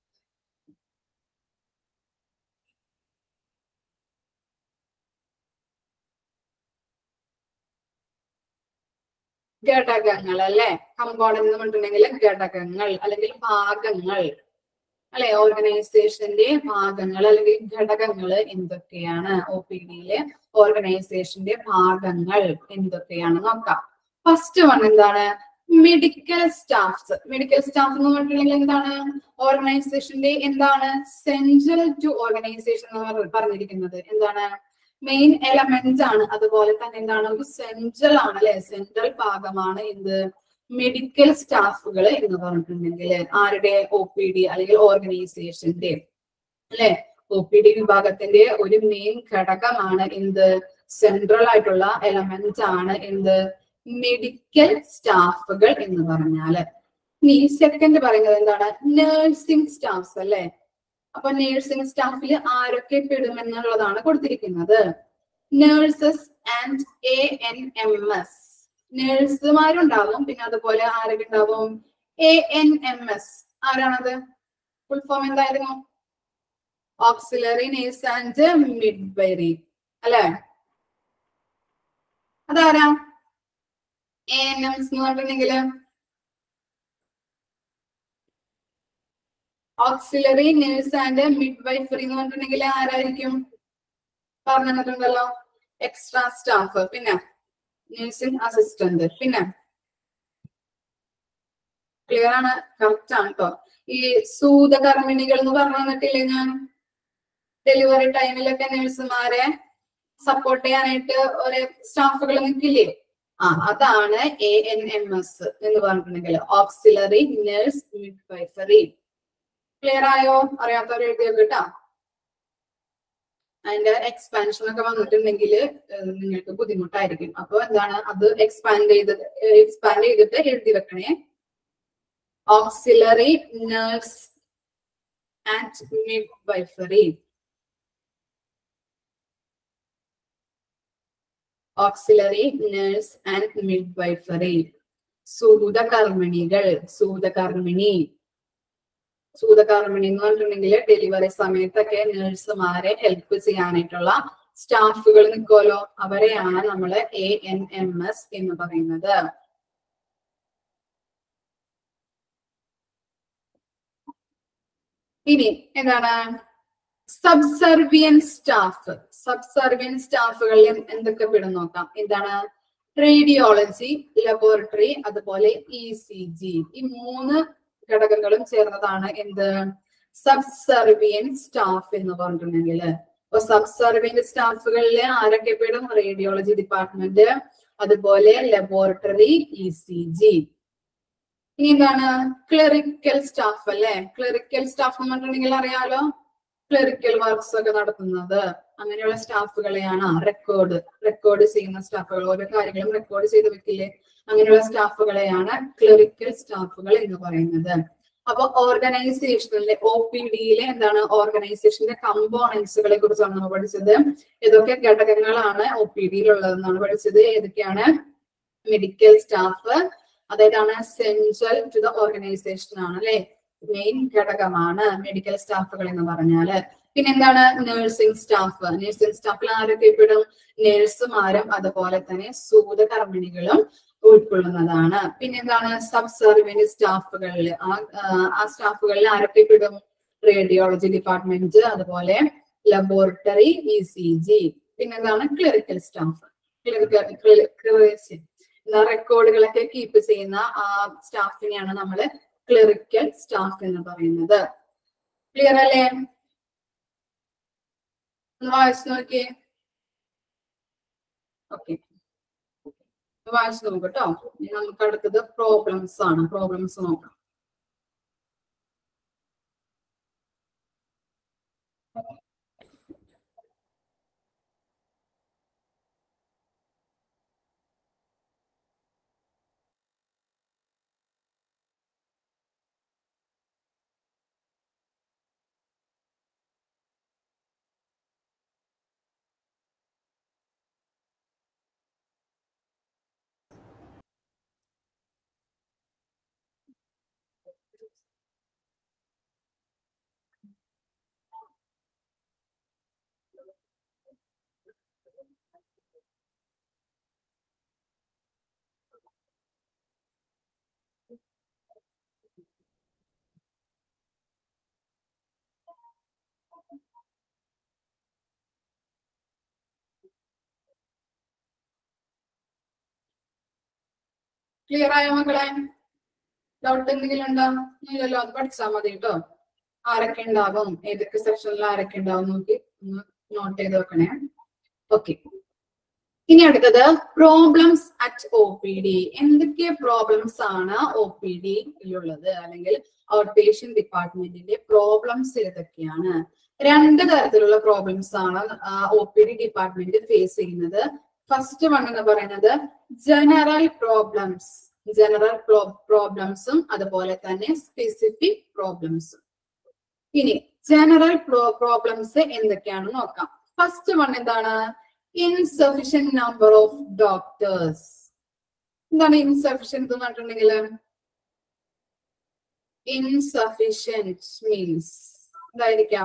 ഘടകങ്ങൾ അല്ലെ കമ്പോണന്റ് എന്ന് പറഞ്ഞിട്ടുണ്ടെങ്കിൽ ഘടകങ്ങൾ അല്ലെങ്കിൽ ഭാഗങ്ങൾ അല്ലെ ഓർഗനൈസേഷന്റെ ഭാഗങ്ങൾ അല്ലെങ്കിൽ ഘടകങ്ങൾ എന്തൊക്കെയാണ് ഒ പി ഡിയിലെ ഓർഗനൈസേഷന്റെ ഭാഗങ്ങൾ എന്തൊക്കെയാണ് നോക്കാം ഫസ്റ്റ് വൺ എന്താണ് മെഡിക്കൽ സ്റ്റാഫ്സ് മെഡിക്കൽ സ്റ്റാഫ് എന്ന് പറഞ്ഞിട്ടുണ്ടെങ്കിൽ എന്താണ് ഓർഗനൈസേഷന്റെ എന്താണ് സെൻട്രൽ ടു ഓർഗനൈസേഷൻ എന്ന് പറഞ്ഞിരിക്കുന്നത് എന്താണ് മെയിൻ എലമെന്റ് ആണ് അതുപോലെ തന്നെ എന്താണ് ഒരു സെൻട്രൽ ആണ് അല്ലെ സെൻട്രൽ ഭാഗമാണ് എന്ത് മെഡിക്കൽ സ്റ്റാഫുകൾ എന്ന് പറഞ്ഞിട്ടുണ്ടെങ്കിൽ ആരുടെ ഒ പി ഡി അല്ലെങ്കിൽ ഓർഗനൈസേഷന്റെ അല്ലെ ഒ പി ഡി വിഭാഗത്തിന്റെ ഒരു മെയിൻ ഘടകമാണ് എന്ത് സെൻട്രൽ ആയിട്ടുള്ള എലമെന്റ് ആണ് എന്ത് മെഡിക്കൽ സ്റ്റാഫുകൾ എന്ന് പറഞ്ഞാല് ഇനി സെക്കൻഡ് പറയുന്നത് എന്താണ് നഴ്സിംഗ് സ്റ്റാഫ്സ് അല്ലെ അപ്പൊ നഴ്സിംഗ് സ്റ്റാഫിൽ ആരൊക്കെ പെടുമെന്നുള്ളതാണ് കൊടുത്തിരിക്കുന്നത് nurses and A N M S നേഴ്സുമാരുണ്ടാവും പിന്നെ അതുപോലെ ആരൊക്കെ ഉണ്ടാവും എ എൻ എം എസ് ആരാണത് ഫുൾ ഫോം എന്തായിരുന്നു ഓക്സിലറി നേഴ്സ് ആൻഡ് മിഡ്വൈറി അല്ലെ അതാരാ എ എൻ എം എസ് എന്ന് പറഞ്ഞിട്ടുണ്ടെങ്കിൽ ഓക്സിലറി നേഴ്സ് ആൻഡ് മിഡ്വൈഫറി എന്ന് പറഞ്ഞിട്ടുണ്ടെങ്കിൽ ആരായിരിക്കും പറഞ്ഞു തന്നിട്ടുണ്ടല്ലോ എക്സ്ട്രാ സ്റ്റാഫ് പിന്നെ നഴ്സിംഗ് അസിസ്റ്റന്റ് പിന്നെ ക്ലിയർ ആണ് കറക്റ്റ് ആണ് കേട്ടോ ഈ സൂതകർമ്മിണികൾ എന്ന് പറഞ്ഞു തന്നിട്ടില്ലേ ഞാൻ ഡെലിവറി ടൈമിലൊക്കെ നഴ്സുമാരെ സപ്പോർട്ട് ചെയ്യാനായിട്ട് ഒരു സ്റ്റാഫുകൾ നിൽക്കില്ലേ ആ അതാണ് എ എൻ എം എസ് എന്ന് പറഞ്ഞിട്ടുണ്ടെങ്കിൽ ഓക്സിലറി നഴ്സ് മിഡ്വൈഫറി ക്ലിയർ ആയോ അറിയാത്തവർ എഴുതിയത് കേട്ടോ അതിന്റെ എക്സ്പാൻഷൻ ഒക്കെ വന്നിട്ടുണ്ടെങ്കിൽ നിങ്ങൾക്ക് ബുദ്ധിമുട്ടായിരിക്കും അപ്പൊ എന്താണ് അത് എക്സ്പാൻഡ് ചെയ്ത് എക്സ്പാൻഡ് ചെയ്തിട്ട് എഴുതി വെക്കണേ auxiliary nurse and midwifery auxiliary nurse and midwifery സൂതകർമ്മിണികൾ സൂതകർമ്മിണി സൂതകർമ്മിണി എന്ന് പറഞ്ഞിട്ടുണ്ടെങ്കിൽ ഡെലിവറി സമയത്തൊക്കെ നഴ്സുമാരെ ഹെൽപ്പ് ചെയ്യാനായിട്ടുള്ള സ്റ്റാഫുകൾ നിൽക്കുമല്ലോ അവരെയാണ് നമ്മൾ എ എൻ എം എസ് എന്ന് പറയുന്നത് ഇനി എന്താണ് സബ്സർവിയൻ സ്റ്റാഫ് സബ്സർവിയൻ സ്റ്റാഫുകളിൽ എന്തൊക്കെ പെടും നോക്കാം എന്താണ് റേഡിയോളജി ലബോറട്ടറി അതുപോലെ ഇ സി ജി ഈ മൂന്ന് ഘടകങ്ങളും ചേർന്നതാണ് എന്ത് സബ്സർവിയൻ സ്റ്റാഫ് എന്ന് പറഞ്ഞിട്ടുണ്ടെങ്കിൽ അപ്പൊ സബ്സർവിയൻ സ്റ്റാഫുകളിൽ ആരൊക്കെ പെടും റേഡിയോളജി ഡിപ്പാർട്ട്മെന്റ് അതുപോലെ ലബോറട്ടറി ഇ സി ജി ഇനി എന്താണ് ക്ലറിക്കൽ സ്റ്റാഫ് അല്ലെ ക്ലറിക്കൽ സ്റ്റാഫ് എന്ന് പറഞ്ഞിട്ടുണ്ടെങ്കിൽ അറിയാലോ ക്ലറിക്കൽ വർക്ക്സ് ഒക്കെ നടത്തുന്നത് അങ്ങനെയുള്ള സ്റ്റാഫുകളെയാണ് റെക്കോർഡ് റെക്കോർഡ് ചെയ്യുന്ന സ്റ്റാഫുകൾ ഓരോ കാര്യങ്ങളും റെക്കോർഡ് ചെയ്ത് വെക്കില്ലേ അങ്ങനെയുള്ള സ്റ്റാഫുകളെയാണ് ക്ലറിക്കൽ സ്റ്റാഫുകൾ എന്ന് പറയുന്നത് അപ്പൊ ഓർഗനൈസേഷനിലെ ഒ പി ഡിയിലെ എന്താണ് ഓർഗനൈസേഷന്റെ കമ്പോണൻസുകളെ കുറിച്ചാണ് നമ്മൾ പഠിച്ചത് ഏതൊക്കെ ഘടകങ്ങളാണ് ഒ പി ഡിയിലുള്ളതെന്നാണ് പഠിച്ചത് ഏതൊക്കെയാണ് മെഡിക്കൽ സ്റ്റാഫ് അതായതാണ് സെൻട്രൽ ടു ദ ഓർഗനൈസേഷൻ ആണ് അല്ലെ മെയിൻ ഘടകമാണ് മെഡിക്കൽ സ്റ്റാഫുകൾ എന്ന് പറഞ്ഞാല് പിന്നെ എന്താണ് നഴ്സിംഗ് സ്റ്റാഫ് നഴ്സിംഗ് സ്റ്റാഫിൽ ആരൊക്കെ പെടും നഴ്സുമാരും അതുപോലെ തന്നെ സൂതകർമ്മിണികളും ഉൾക്കൊള്ളുന്നതാണ് പിന്നെ എന്താണ് സബ് സർവീസ് സ്റ്റാഫുകളിൽ ആ ആ സ്റ്റാഫുകളിൽ ആരൊക്കെ പെടും റേഡിയോളജി ഡിപ്പാർട്ട്മെന്റ് അതുപോലെ ലബോറട്ടറി ഇ സി ജി പിന്നെ എന്താണ് ക്ലറിക്കൽ സ്റ്റാഫ് ക്ലറിക്കൽ റെക്കോർഡുകളൊക്കെ കീപ്പ് ചെയ്യുന്ന ആ സ്റ്റാഫിനെയാണ് നമ്മൾ ക്ലറിക്കൽ സ്റ്റാഫ് എന്ന് പറയുന്നത് ക്ലിയർ അല്ലേ ഒന്ന് വായിച്ചു നോക്കിയേ ഓക്കെ വായിച്ചു നോക്കും കേട്ടോ ഇനി നമുക്ക് അടുത്തത് പ്രോബ്ലംസ് ആണ് പ്രോബ്ലംസ് നോക്കാം ക്ലിയർ ആയോ മക്കളെ ഡൗട്ട് എന്തെങ്കിലും ഉണ്ടോ ഇല്ലല്ലോ അത് പഠിച്ചാൽ മതി കേട്ടോ ആരൊക്കെ ഉണ്ടാവും ഏതൊക്കെ സെക്ഷനിൽ ആരൊക്കെ ഉണ്ടാവും നോക്കി ഒന്ന് നോട്ട് ചെയ്ത് വെക്കണേ ഓക്കെ ഇനി അടുത്തത് problems at O P D എന്തൊക്കെ പ്രോബ്ലംസ് ആണ് ഒ പി ഡിയിലുള്ളത് അല്ലെങ്കിൽ ഔട്ട് പേഷ്യന്റ് ഡിപ്പാർട്ട്മെന്റിന്റെ പ്രോബ്ലംസ് ഏതൊക്കെയാണ് രണ്ട് തരത്തിലുള്ള പ്രോബ്ലംസ് ആണ് O P D department face ചെയ്യുന്നത് ഫസ്റ്റ് വൺ എന്ന് പറയുന്നത് ജനറൽ പ്രോബ്ലംസ് ജനറൽ പ്രോബ്ലംസും അതുപോലെ തന്നെ സ്പെസിഫിക് പ്രോബ്ലംസും ഇനി ജനറൽ പ്രോബ്ലംസ് എന്തൊക്കെയാണെന്ന് നോക്കാം ഫസ്റ്റ് വൺ എന്താണ് ഇൻസഫിഷ്യന്റ് നമ്പർ ഓഫ് ഡോക്ടേഴ്സ് എന്താണ് ഇൻസഫിഷ്യന്റ് എന്ന് പറഞ്ഞിട്ടുണ്ടെങ്കിൽ ഇൻസഫിഷ്യന്റ് മീൻസ് എന്തായിരിക്കാം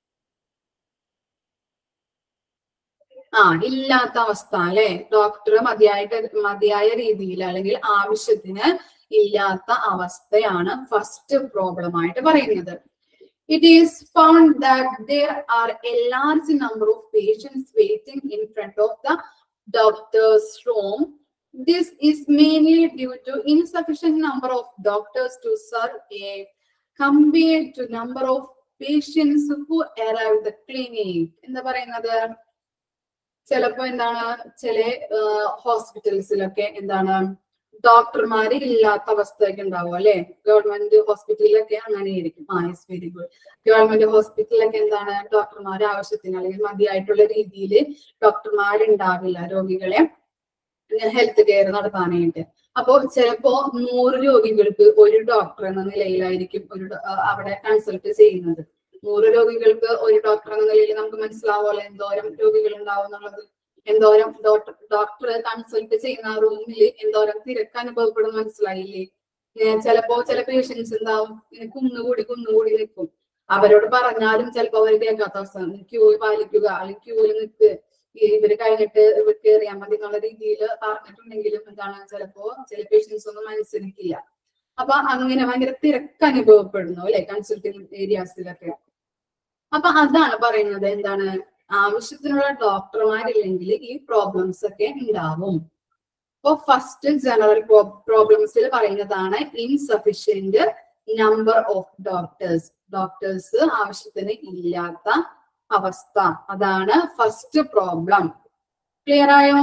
ആ ഇല്ലാത്ത അവസ്ഥ അല്ലെ ഡോക്ടർ മതിയായിട്ട് മതിയായ രീതിയിൽ അല്ലെങ്കിൽ ആവശ്യത്തിന് ഇല്ലാത്ത അവസ്ഥയാണ് ഫസ്റ്റ് പ്രോബ്ലം ആയിട്ട് പറയുന്നത് It is found that there are a large number of patients waiting in front of the doctor's room This is mainly due to insufficient number of doctors to serve a compared to number of patients who arrive the clinic. എന്താ പറയുന്നത് ചിലപ്പോ എന്താണ് ചില ഹോസ്പിറ്റൽസിലൊക്കെ എന്താണ് ഡോക്ടർമാര് ഇല്ലാത്ത അവസ്ഥയൊക്കെ ഉണ്ടാവും അല്ലെ ഗവൺമെന്റ് ഹോസ്പിറ്റലിലൊക്കെ അങ്ങനെയായിരിക്കും ആ യെസ് വെരി ഗുഡ് ഗവൺമെന്റ് ഹോസ്പിറ്റലിലൊക്കെ എന്താണ് ഡോക്ടർമാർ ആവശ്യത്തിന് അല്ലെങ്കിൽ മതിയായിട്ടുള്ള രീതിയിൽ ഡോക്ടർമാരുണ്ടാവില്ല രോഗികളെ ഹെൽത്ത് കെയർ നടത്താനായിട്ട് അപ്പോ ചിലപ്പോ നൂറ് രോഗികൾക്ക് ഒരു ഡോക്ടർ എന്ന നിലയിലായിരിക്കും ഒരു ഡോ- ആ, അവിടെ കൺസൾട്ട് ചെയ്യുന്നത് നൂറ് രോഗികൾക്ക് ഒരു ഡോക്ടർ എന്ന നിലയിൽ നമുക്ക് മനസ്സിലാവുമല്ലോ എന്തോരം രോഗികൾ ഉണ്ടാവും എന്നുള്ളത് എന്തോരം ഡോക്ടർ ഡോക്ടർ കൺസൾട്ട് ചെയ്യുന്ന റൂമിൽ എന്തോരം തിരക്ക് അനുഭവപ്പെടും മനസ്സിലായില്ലേ ഏർ ചിലപ്പോ ചില പേഷ്യൻസ് ഉണ്ടാവും ഇങ്ങനെ കുന്നുകൂടി കുന്നുകൂടി നിൽക്കും അവരോട് പറഞ്ഞാലും ചിലപ്പോ അവർ കേൾക്കാത്ത അവസ്ഥ ക്യൂ പാലിക്കുക അല്ലെങ്കിൽ ക്യൂവിൽ നിൽക്ക് ഈ ഇവര് കഴിഞ്ഞിട്ട് ഇവർക്ക് എറിയാൻ മതി എന്നുള്ള രീതിയിൽ പറഞ്ഞിട്ടുണ്ടെങ്കിലും എന്താണ് ചിലപ്പോ ചില പേഷ്യൻസ് ഒന്നും അനുസരിക്കില്ല അപ്പൊ അങ്ങനെ ഭയങ്കര തിരക്ക് അനുഭവപ്പെടുന്നു അല്ലെ കൺസൾട്ടിങ് ഏരിയാസിലൊക്കെ അപ്പൊ അതാണ് പറയുന്നത് എന്താണ് ആവശ്യത്തിനുള്ള ഡോക്ടർമാരില്ലെങ്കിൽ ഈ പ്രോബ്ലംസ് ഒക്കെ ഉണ്ടാവും അപ്പൊ ഫസ്റ്റ് ജനറൽ പ്രോബ്ലംസിൽ പറയുന്നതാണ് insufficient number of doctors doctors ആവശ്യത്തിന് ഇല്ലാത്ത അവസ്ഥ അതാണ് ഫസ്റ്റ് പ്രോബ്ലം ക്ലിയർ ആയോ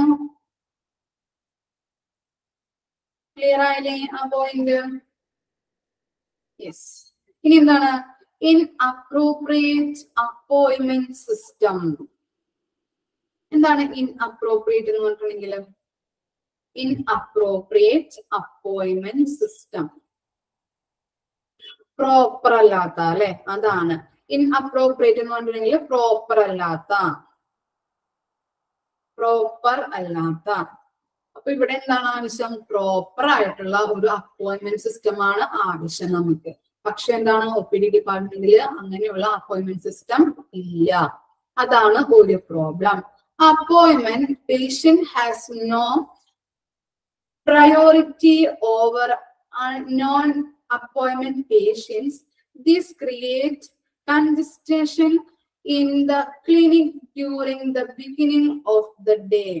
ക്ലിയർ ആയില്ലേ ആ പോയിന്റ് യെസ് ഇനി എന്താണ് ഇൻ അപ്രോപ്രിയേറ്റ് അപ്പോയിന്റ്മെന്റ് സിസ്റ്റം എന്താണ് ഇൻ അപ്രോപ്രിയേറ്റ് എന്ന് പറഞ്ഞിട്ടുണ്ടെങ്കിൽ inappropriate appointment system proper അല്ലാത്ത അല്ലെ അതാണ് ഇൻ അപ്രോപ്രിയേറ്റ് എന്ന് പറഞ്ഞിട്ടുണ്ടെങ്കിൽ പ്രോപ്പർ അല്ലാത്ത പ്രോപ്പർ അല്ലാത്ത അപ്പൊ ഇവിടെ എന്താണ് ആവശ്യം പ്രോപ്പർ ആയിട്ടുള്ള ഒരു അപ്പോയിന്റ്മെന്റ് സിസ്റ്റം ആണ് ആവശ്യം നമുക്ക് പക്ഷെ എന്താണ് ഒ പി ഡി ഡിപ്പാർട്ട്മെന്റിൽ അങ്ങനെയുള്ള അപ്പോയിന്റ്മെന്റ് സിസ്റ്റം ഇല്ല അതാണ് ഒരു problem appointment patient has no priority over uh, non-appointment patients. This creates congestion in the clinic during the beginning of the day.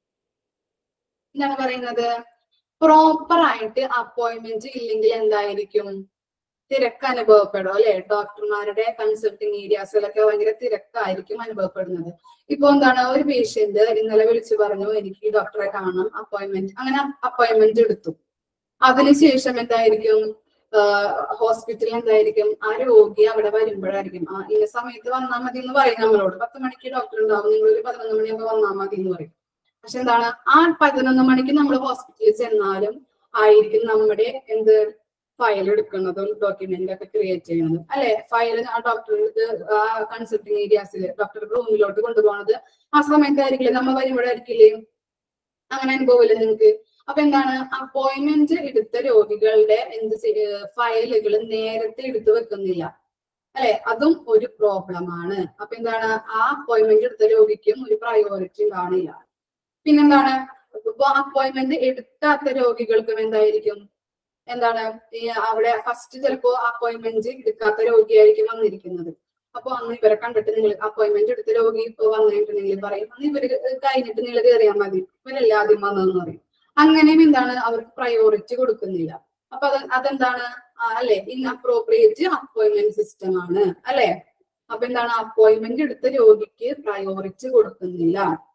എന്താണ് പറയുന്നത് പ്രോപ്പർ ആയിട്ട് അപ്പോയിന്റ്മെന്റ് ഇല്ലെങ്കിൽ എന്തായിരിക്കും തിരക്ക് അനുഭവപ്പെടും അല്ലെ ഡോക്ടർമാരുടെ കൺസൾട്ടിങ് ഏരിയാസിലൊക്കെ ഭയങ്കര തിരക്കായിരിക്കും അനുഭവപ്പെടുന്നത് ഇപ്പൊ എന്താണ് ഒരു പേഷ്യന്റ് ഇന്നലെ വിളിച്ചു പറഞ്ഞു എനിക്ക് ഈ ഡോക്ടറെ കാണണം അപ്പോയിന്റ്മെന്റ് അങ്ങനെ അപ്പോയിന്റ്മെന്റ് എടുത്തു അതിനുശേഷം എന്തായിരിക്കും ഹോസ്പിറ്റലിൽ എന്തായിരിക്കും ആ രോഗി അവിടെ വരുമ്പോഴായിരിക്കും ആ ഇന്ന സമയത്ത് വന്നാൽ മതി എന്ന് പറയും നമ്മളോട് പത്ത് മണിക്ക് ഡോക്ടർ ഉണ്ടാവും നിങ്ങൾ ഒരു പതിനൊന്ന് മണിയാകുമ്പോൾ വന്നാൽ മതി എന്ന് പറയും പക്ഷെ എന്താണ് ആ പതിനൊന്ന് മണിക്ക് നമ്മൾ ഹോസ്പിറ്റലിൽ ചെന്നാലും ആയിരിക്കും നമ്മുടെ എന്ത് ഫയൽ എടുക്കുന്നതും ഡോക്യുമെന്റ് ഒക്കെ ക്രിയേറ്റ് ചെയ്യുന്നത് അല്ലെ ഫയൽ ആ ഡോക്ടർക്ക് ആ കൺസൾട്ടിങ് ഏരിയാസിൽ ഡോക്ടർ റൂമിലോട്ട് കൊണ്ടുപോകുന്നത് ആ സമയത്തായിരിക്കില്ലേ നമ്മൾ വരുമ്പോഴായിരിക്കില്ലേ അങ്ങനെ അനുഭവമില്ല നിങ്ങൾക്ക് അപ്പൊ എന്താണ് അപ്പോയിന്റ്മെന്റ് എടുത്ത രോഗികളുടെ എന്ത് ഫയലുകൾ നേരത്തെ എടുത്തു വെക്കുന്നില്ല അല്ലെ അതും ഒരു പ്രോബ്ലം ആണ് അപ്പൊ എന്താണ് ആ അപ്പോയിന്റ്മെന്റ് എടുത്ത രോഗിക്കും ഒരു പ്രയോറിറ്റി കാണില്ല പിന്നെന്താണ് ഇപ്പൊ അപ്പോയിന്റ്മെന്റ് എടുക്കാത്ത രോഗികൾക്കും എന്തായിരിക്കും എന്താണ് ഈ അവിടെ ഫസ്റ്റ് ചിലപ്പോ അപ്പോയിന്റ്മെന്റ് എടുക്കാത്ത രോഗിയായിരിക്കും വന്നിരിക്കുന്നത് അപ്പൊ അന്ന് ഇവരെ കണ്ടിട്ട് നിങ്ങൾ അപ്പോയിന്റ്മെന്റ് എടുത്ത രോഗി ഇപ്പൊ വന്നിട്ടുണ്ടെങ്കിൽ പറയും അന്ന് ഇവര് കഴിഞ്ഞിട്ട് നിങ്ങൾ കയറിയാൽ മതി ഇവരല്ലേ ആദ്യം വന്നതെന്ന് പറയും അങ്ങനെയും എന്താണ് അവർക്ക് പ്രയോറിറ്റി കൊടുക്കുന്നില്ല അപ്പൊ അത് അതെന്താണ് ആ, അല്ലെ ഇൻ അപ്രോപ്രിയേറ്റ് അപ്പോയിന്റ്മെന്റ് സിസ്റ്റം ആണ് അല്ലെ അപ്പൊ എന്താണ് അപ്പോയിന്റ്മെന്റ് എടുത്ത രോഗിക്ക് പ്രയോറിറ്റി കൊടുക്കുന്നില്ല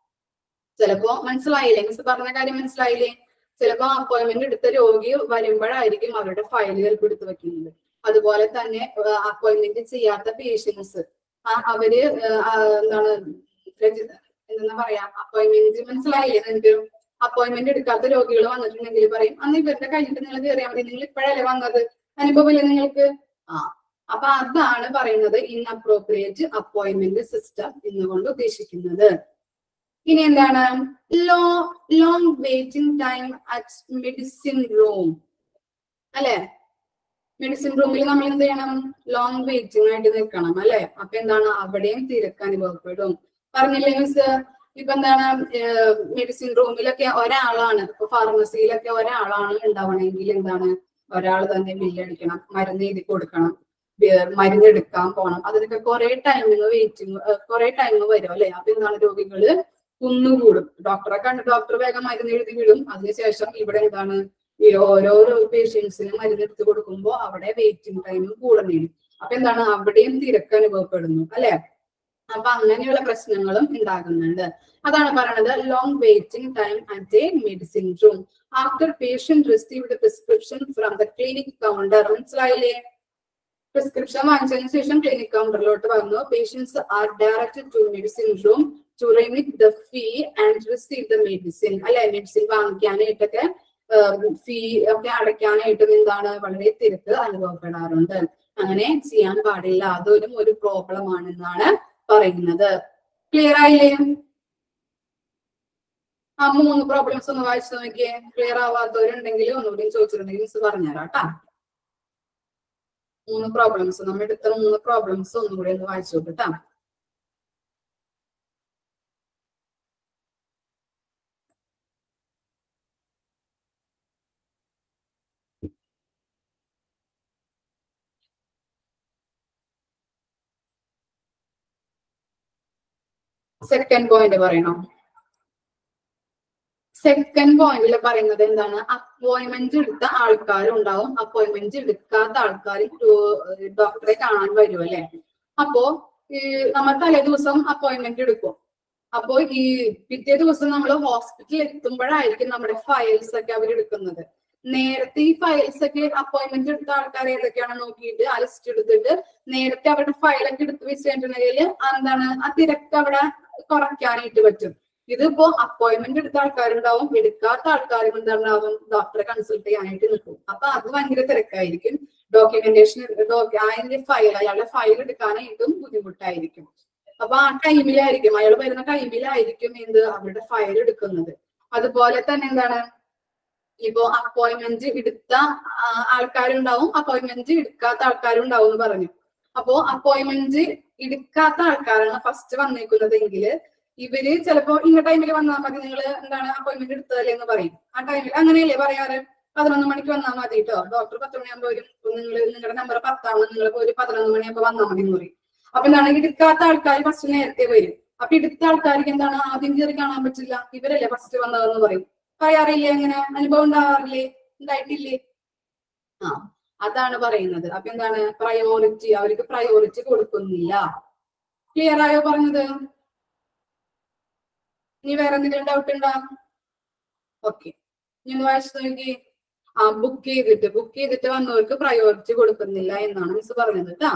ചിലപ്പോ മനസ്സിലായില്ലേ മിസ് പറഞ്ഞ കാര്യം മനസ്സിലായില്ലേ ചിലപ്പോ അപ്പോയിന്റ്മെന്റ് എടുത്ത രോഗി വരുമ്പോഴായിരിക്കും അവരുടെ ഫയൽ ചിലപ്പോൾ എടുത്തു വെക്കുന്നത് അതുപോലെ തന്നെ അപ്പോയിന്റ്മെന്റ് ചെയ്യാത്ത പേഷ്യൻസ് അവര് ആ, എന്താണ് രജി- എന്താ പറയാ അപ്പോയിന്റ്മെന്റ് മനസ്സിലായില്ലേ നിങ്ങൾക്ക് അപ്പോയിന്റ്മെന്റ് എടുക്കാത്ത രോഗികൾ വന്നിട്ടുണ്ടെങ്കിൽ പറയും അന്ന് ഇവരുടെ കഴിഞ്ഞിട്ട് നിങ്ങൾ കയറിയാൽ മതി നിങ്ങൾ ഇപ്പോഴല്ലേ വന്നത് അനുഭവമില്ലേ നിങ്ങൾക്ക് ആ അപ്പൊ അതാണ് പറയുന്നത് ഇൻ അപ്രോപ്രിയേറ്റ് അപ്പോയിന്റ്മെന്റ് സിസ്റ്റം എന്നുകൊണ്ട് ഉദ്ദേശിക്കുന്നത് ഇനി എന്താണ് low long waiting time at medicine room അല്ലെ മെഡിസിൻ റൂമിൽ നമ്മൾ എന്ത് ചെയ്യണം ലോങ് വെയിറ്റിംഗ് ആയിട്ട് നിൽക്കണം അല്ലെ അപ്പൊ എന്താണ് അവിടെയും തിരക്ക് അനുഭവപ്പെടും പറഞ്ഞില്ലേ മിസ് ഇപ്പൊ എന്താണ് മെഡിസിൻ റൂമിലൊക്കെ ഒരാളാണ് ഇപ്പൊ ഫാർമസിയിലൊക്കെ ഒരാളാണ് ഉണ്ടാവണമെങ്കിൽ എന്താണ് ഒരാൾ തന്നെ ബില്ലടിക്കണം മരുന്ന് എഴുതി കൊടുക്കണം ബി- മരുന്ന് എടുക്കാൻ പോണം അതിനൊക്കെ കുറെ ടൈമിങ് വെയിറ്റിംഗ് കുറെ ടൈം വരും അല്ലെ അപ്പൊ എന്താണ് രോഗികള് കുന്നുകൂടും ഡോക്ടറെ കണ്ട് ഡോക്ടർ വേഗം മരുന്ന് എഴുതി വിടും അതിനുശേഷം ഇവിടെ എന്താണ് ഈ ഓരോരോ പേഷ്യൻസിന് മരുന്ന് എടുത്ത് കൊടുക്കുമ്പോൾ അവിടെ വെയിറ്റിംഗ് ടൈമും കൂടുന്നതാണ് അപ്പൊ എന്താണ് അവിടെയും തിരക്ക് അനുഭവപ്പെടുന്നു അല്ലെ അപ്പൊ അങ്ങനെയുള്ള പ്രശ്നങ്ങളും ഉണ്ടാകുന്നുണ്ട് അതാണ് പറയുന്നത് long waiting time at a medicine room after patient received prescription from the clinic counter മനസ്സിലായില്ലേ പ്രിസ്ക്രിപ്ഷൻ വാങ്ങിച്ചതിന് ശേഷം ക്ലിനിക് കൗണ്ടറിലോട്ട് വന്നു patients are directed to medicine room to remit the fee and receive the medicine അല്ലെ medicine വാങ്ങിക്കാനായിട്ടൊക്കെ fee ഒക്കെ അടയ്ക്കാനായിട്ടും എന്താണ് വളരെ തിരക്ക് അനുഭവപ്പെടാറുണ്ട് അങ്ങനെ ചെയ്യാൻ പാടില്ല അതൊരു ഒരു പ്രോബ്ലം ആണെന്നാണ് പറയുന്നത് ക്ലിയർ ആയില്ലേ ആ മൂന്ന് പ്രോബ്ലംസ് ഒന്ന് വായിച്ചു നോക്കിയേ ക്ലിയർ ആവാത്തവരുണ്ടെങ്കിൽ ഒന്നുകൂടി ചോദിച്ചിട്ടുണ്ടെങ്കിൽ മിസ് പറഞ്ഞുതരാം കേട്ടാ മൂന്ന് പ്രോബ്ലംസ് നമ്മൾ എടുത്ത മൂന്ന് പ്രോബ്ലംസ് ഒന്നുകൂടി ഒന്ന് വായിച്ചു നോക്കട്ടാ സെക്കൻഡ് പോയിന്റ് പറയണോ സെക്കൻഡ് പോയിന്റിൽ പറയുന്നത് എന്താണ് അപ്പോയിന്റ്മെന്റ് എടുത്ത ആൾക്കാരും ഉണ്ടാവും അപ്പോയിന്റ്മെന്റ് എടുക്കാത്ത ആൾക്കാർ ഡോക്ടറെ കാണാൻ വരും അല്ലെ അപ്പോ ഈ നമ്മൾ തലേ ദിവസം അപ്പോയിന്റ്മെന്റ് എടുക്കും അപ്പോ ഈ പിറ്റേ ദിവസം നമ്മൾ ഹോസ്പിറ്റലിൽ എത്തുമ്പോഴായിരിക്കും നമ്മുടെ ഫയൽസ് ഒക്കെ അവർ എടുക്കുന്നത് നേരത്തെ ഈ ഫയൽസ് ഒക്കെ അപ്പോയിന്റ്മെന്റ് എടുത്ത ആൾക്കാർ ഏതൊക്കെയാണ് നോക്കിയിട്ട് ആ ലിസ്റ്റ് എടുത്തിട്ട് നേരത്തെ അവരുടെ ഫയലൊക്കെ എടുത്ത് വെച്ചിട്ടുണ്ടെങ്കിൽ എന്താണ് ആ തിരക്ക് അവിടെ കുറയ്ക്കാനായിട്ട് പറ്റും ഇതിപ്പോ അപ്പോയിന്റ്മെന്റ് എടുത്ത ആൾക്കാരുണ്ടാവും എടുക്കാത്ത ആൾക്കാരും എന്താണ്ടാവും ഡോക്ടറെ കൺസൾട്ട് ചെയ്യാനായിട്ട് നിൽക്കും അപ്പൊ അത് ഭയങ്കര തിരക്കായിരിക്കും ഡോക്യുമെന്റേഷൻ അതിന്റെ ഫയൽ അയാളുടെ ഫയൽ എടുക്കാനായിട്ടും ബുദ്ധിമുട്ടായിരിക്കും അപ്പൊ ആ ടൈമിലായിരിക്കും അയാൾ വരുന്ന ടൈമിലായിരിക്കും എന്ത് അവരുടെ ഫയൽ എടുക്കുന്നത് അതുപോലെ തന്നെ എന്താണ് ഇപ്പോ അപ്പോയിന്റ്മെന്റ് എടുത്ത ആ, ആൾക്കാരുണ്ടാവും അപ്പോയിന്റ്മെന്റ് എടുക്കാത്ത ആൾക്കാരും ഉണ്ടാവും എന്ന് പറഞ്ഞു അപ്പോ അപ്പോയിന്റ്മെന്റ് എടുക്കാത്ത ആൾക്കാരാണ് ഫസ്റ്റ് വന്നേക്കുന്നതെങ്കിൽ ഇവര് ചിലപ്പോ ഇന്ന ടൈമിൽ വന്നാൽ മതി നിങ്ങൾ എന്താണ് അപ്പോയിന്റ്മെന്റ് എടുത്തതല്ലേ എന്ന് പറയും ആ ടൈമിൽ അങ്ങനെയല്ലേ പറയാറ് പതിനൊന്ന് മണിക്ക് വന്നാൽ മതി കേട്ടോ ഡോക്ടർ പത്ത് മണിയാകുമ്പോൾ വരും നിങ്ങൾ നിങ്ങളുടെ നമ്പർ പത്താണ് നിങ്ങൾ ഒരു പതിനൊന്ന് മണിയാകുമ്പോൾ വന്നാൽ മതി എന്ന് പറയും അപ്പൊ എന്താണ് എടുക്കാത്ത ആൾക്കാർ ഫസ്റ്റ് നേരത്തെ വരും അപ്പൊ എടുത്ത ആൾക്കാർക്ക് എന്താണ് ആദ്യം കയറി കാണാൻ പറ്റില്ല ഇവരല്ലേ ഫസ്റ്റ് വന്നതെന്ന് പറയും പറയാറില്ലേ അങ്ങനെ അനുഭവം ഉണ്ടാവാറില്ലേ ഉണ്ടായിട്ടില്ലേ ആ അതാണ് പറയുന്നത് അപ്പൊ എന്താണ് പ്രയോറിറ്റി അവർക്ക് പ്രയോറിറ്റി കൊടുക്കുന്നില്ല ക്ലിയർ ആയോ പറഞ്ഞത് ഇനി വേറെ എന്തെങ്കിലും ഡൗട്ട് ഉണ്ടോ ഓക്കെ ഇനി വായിച്ചു നോക്കി ആ ബുക്ക് ചെയ്തിട്ട് ബുക്ക് ചെയ്തിട്ട് വന്നവർക്ക് പ്രയോറിറ്റി കൊടുക്കുന്നില്ല എന്നാണ് മിസ് പറഞ്ഞത് കേട്ടാ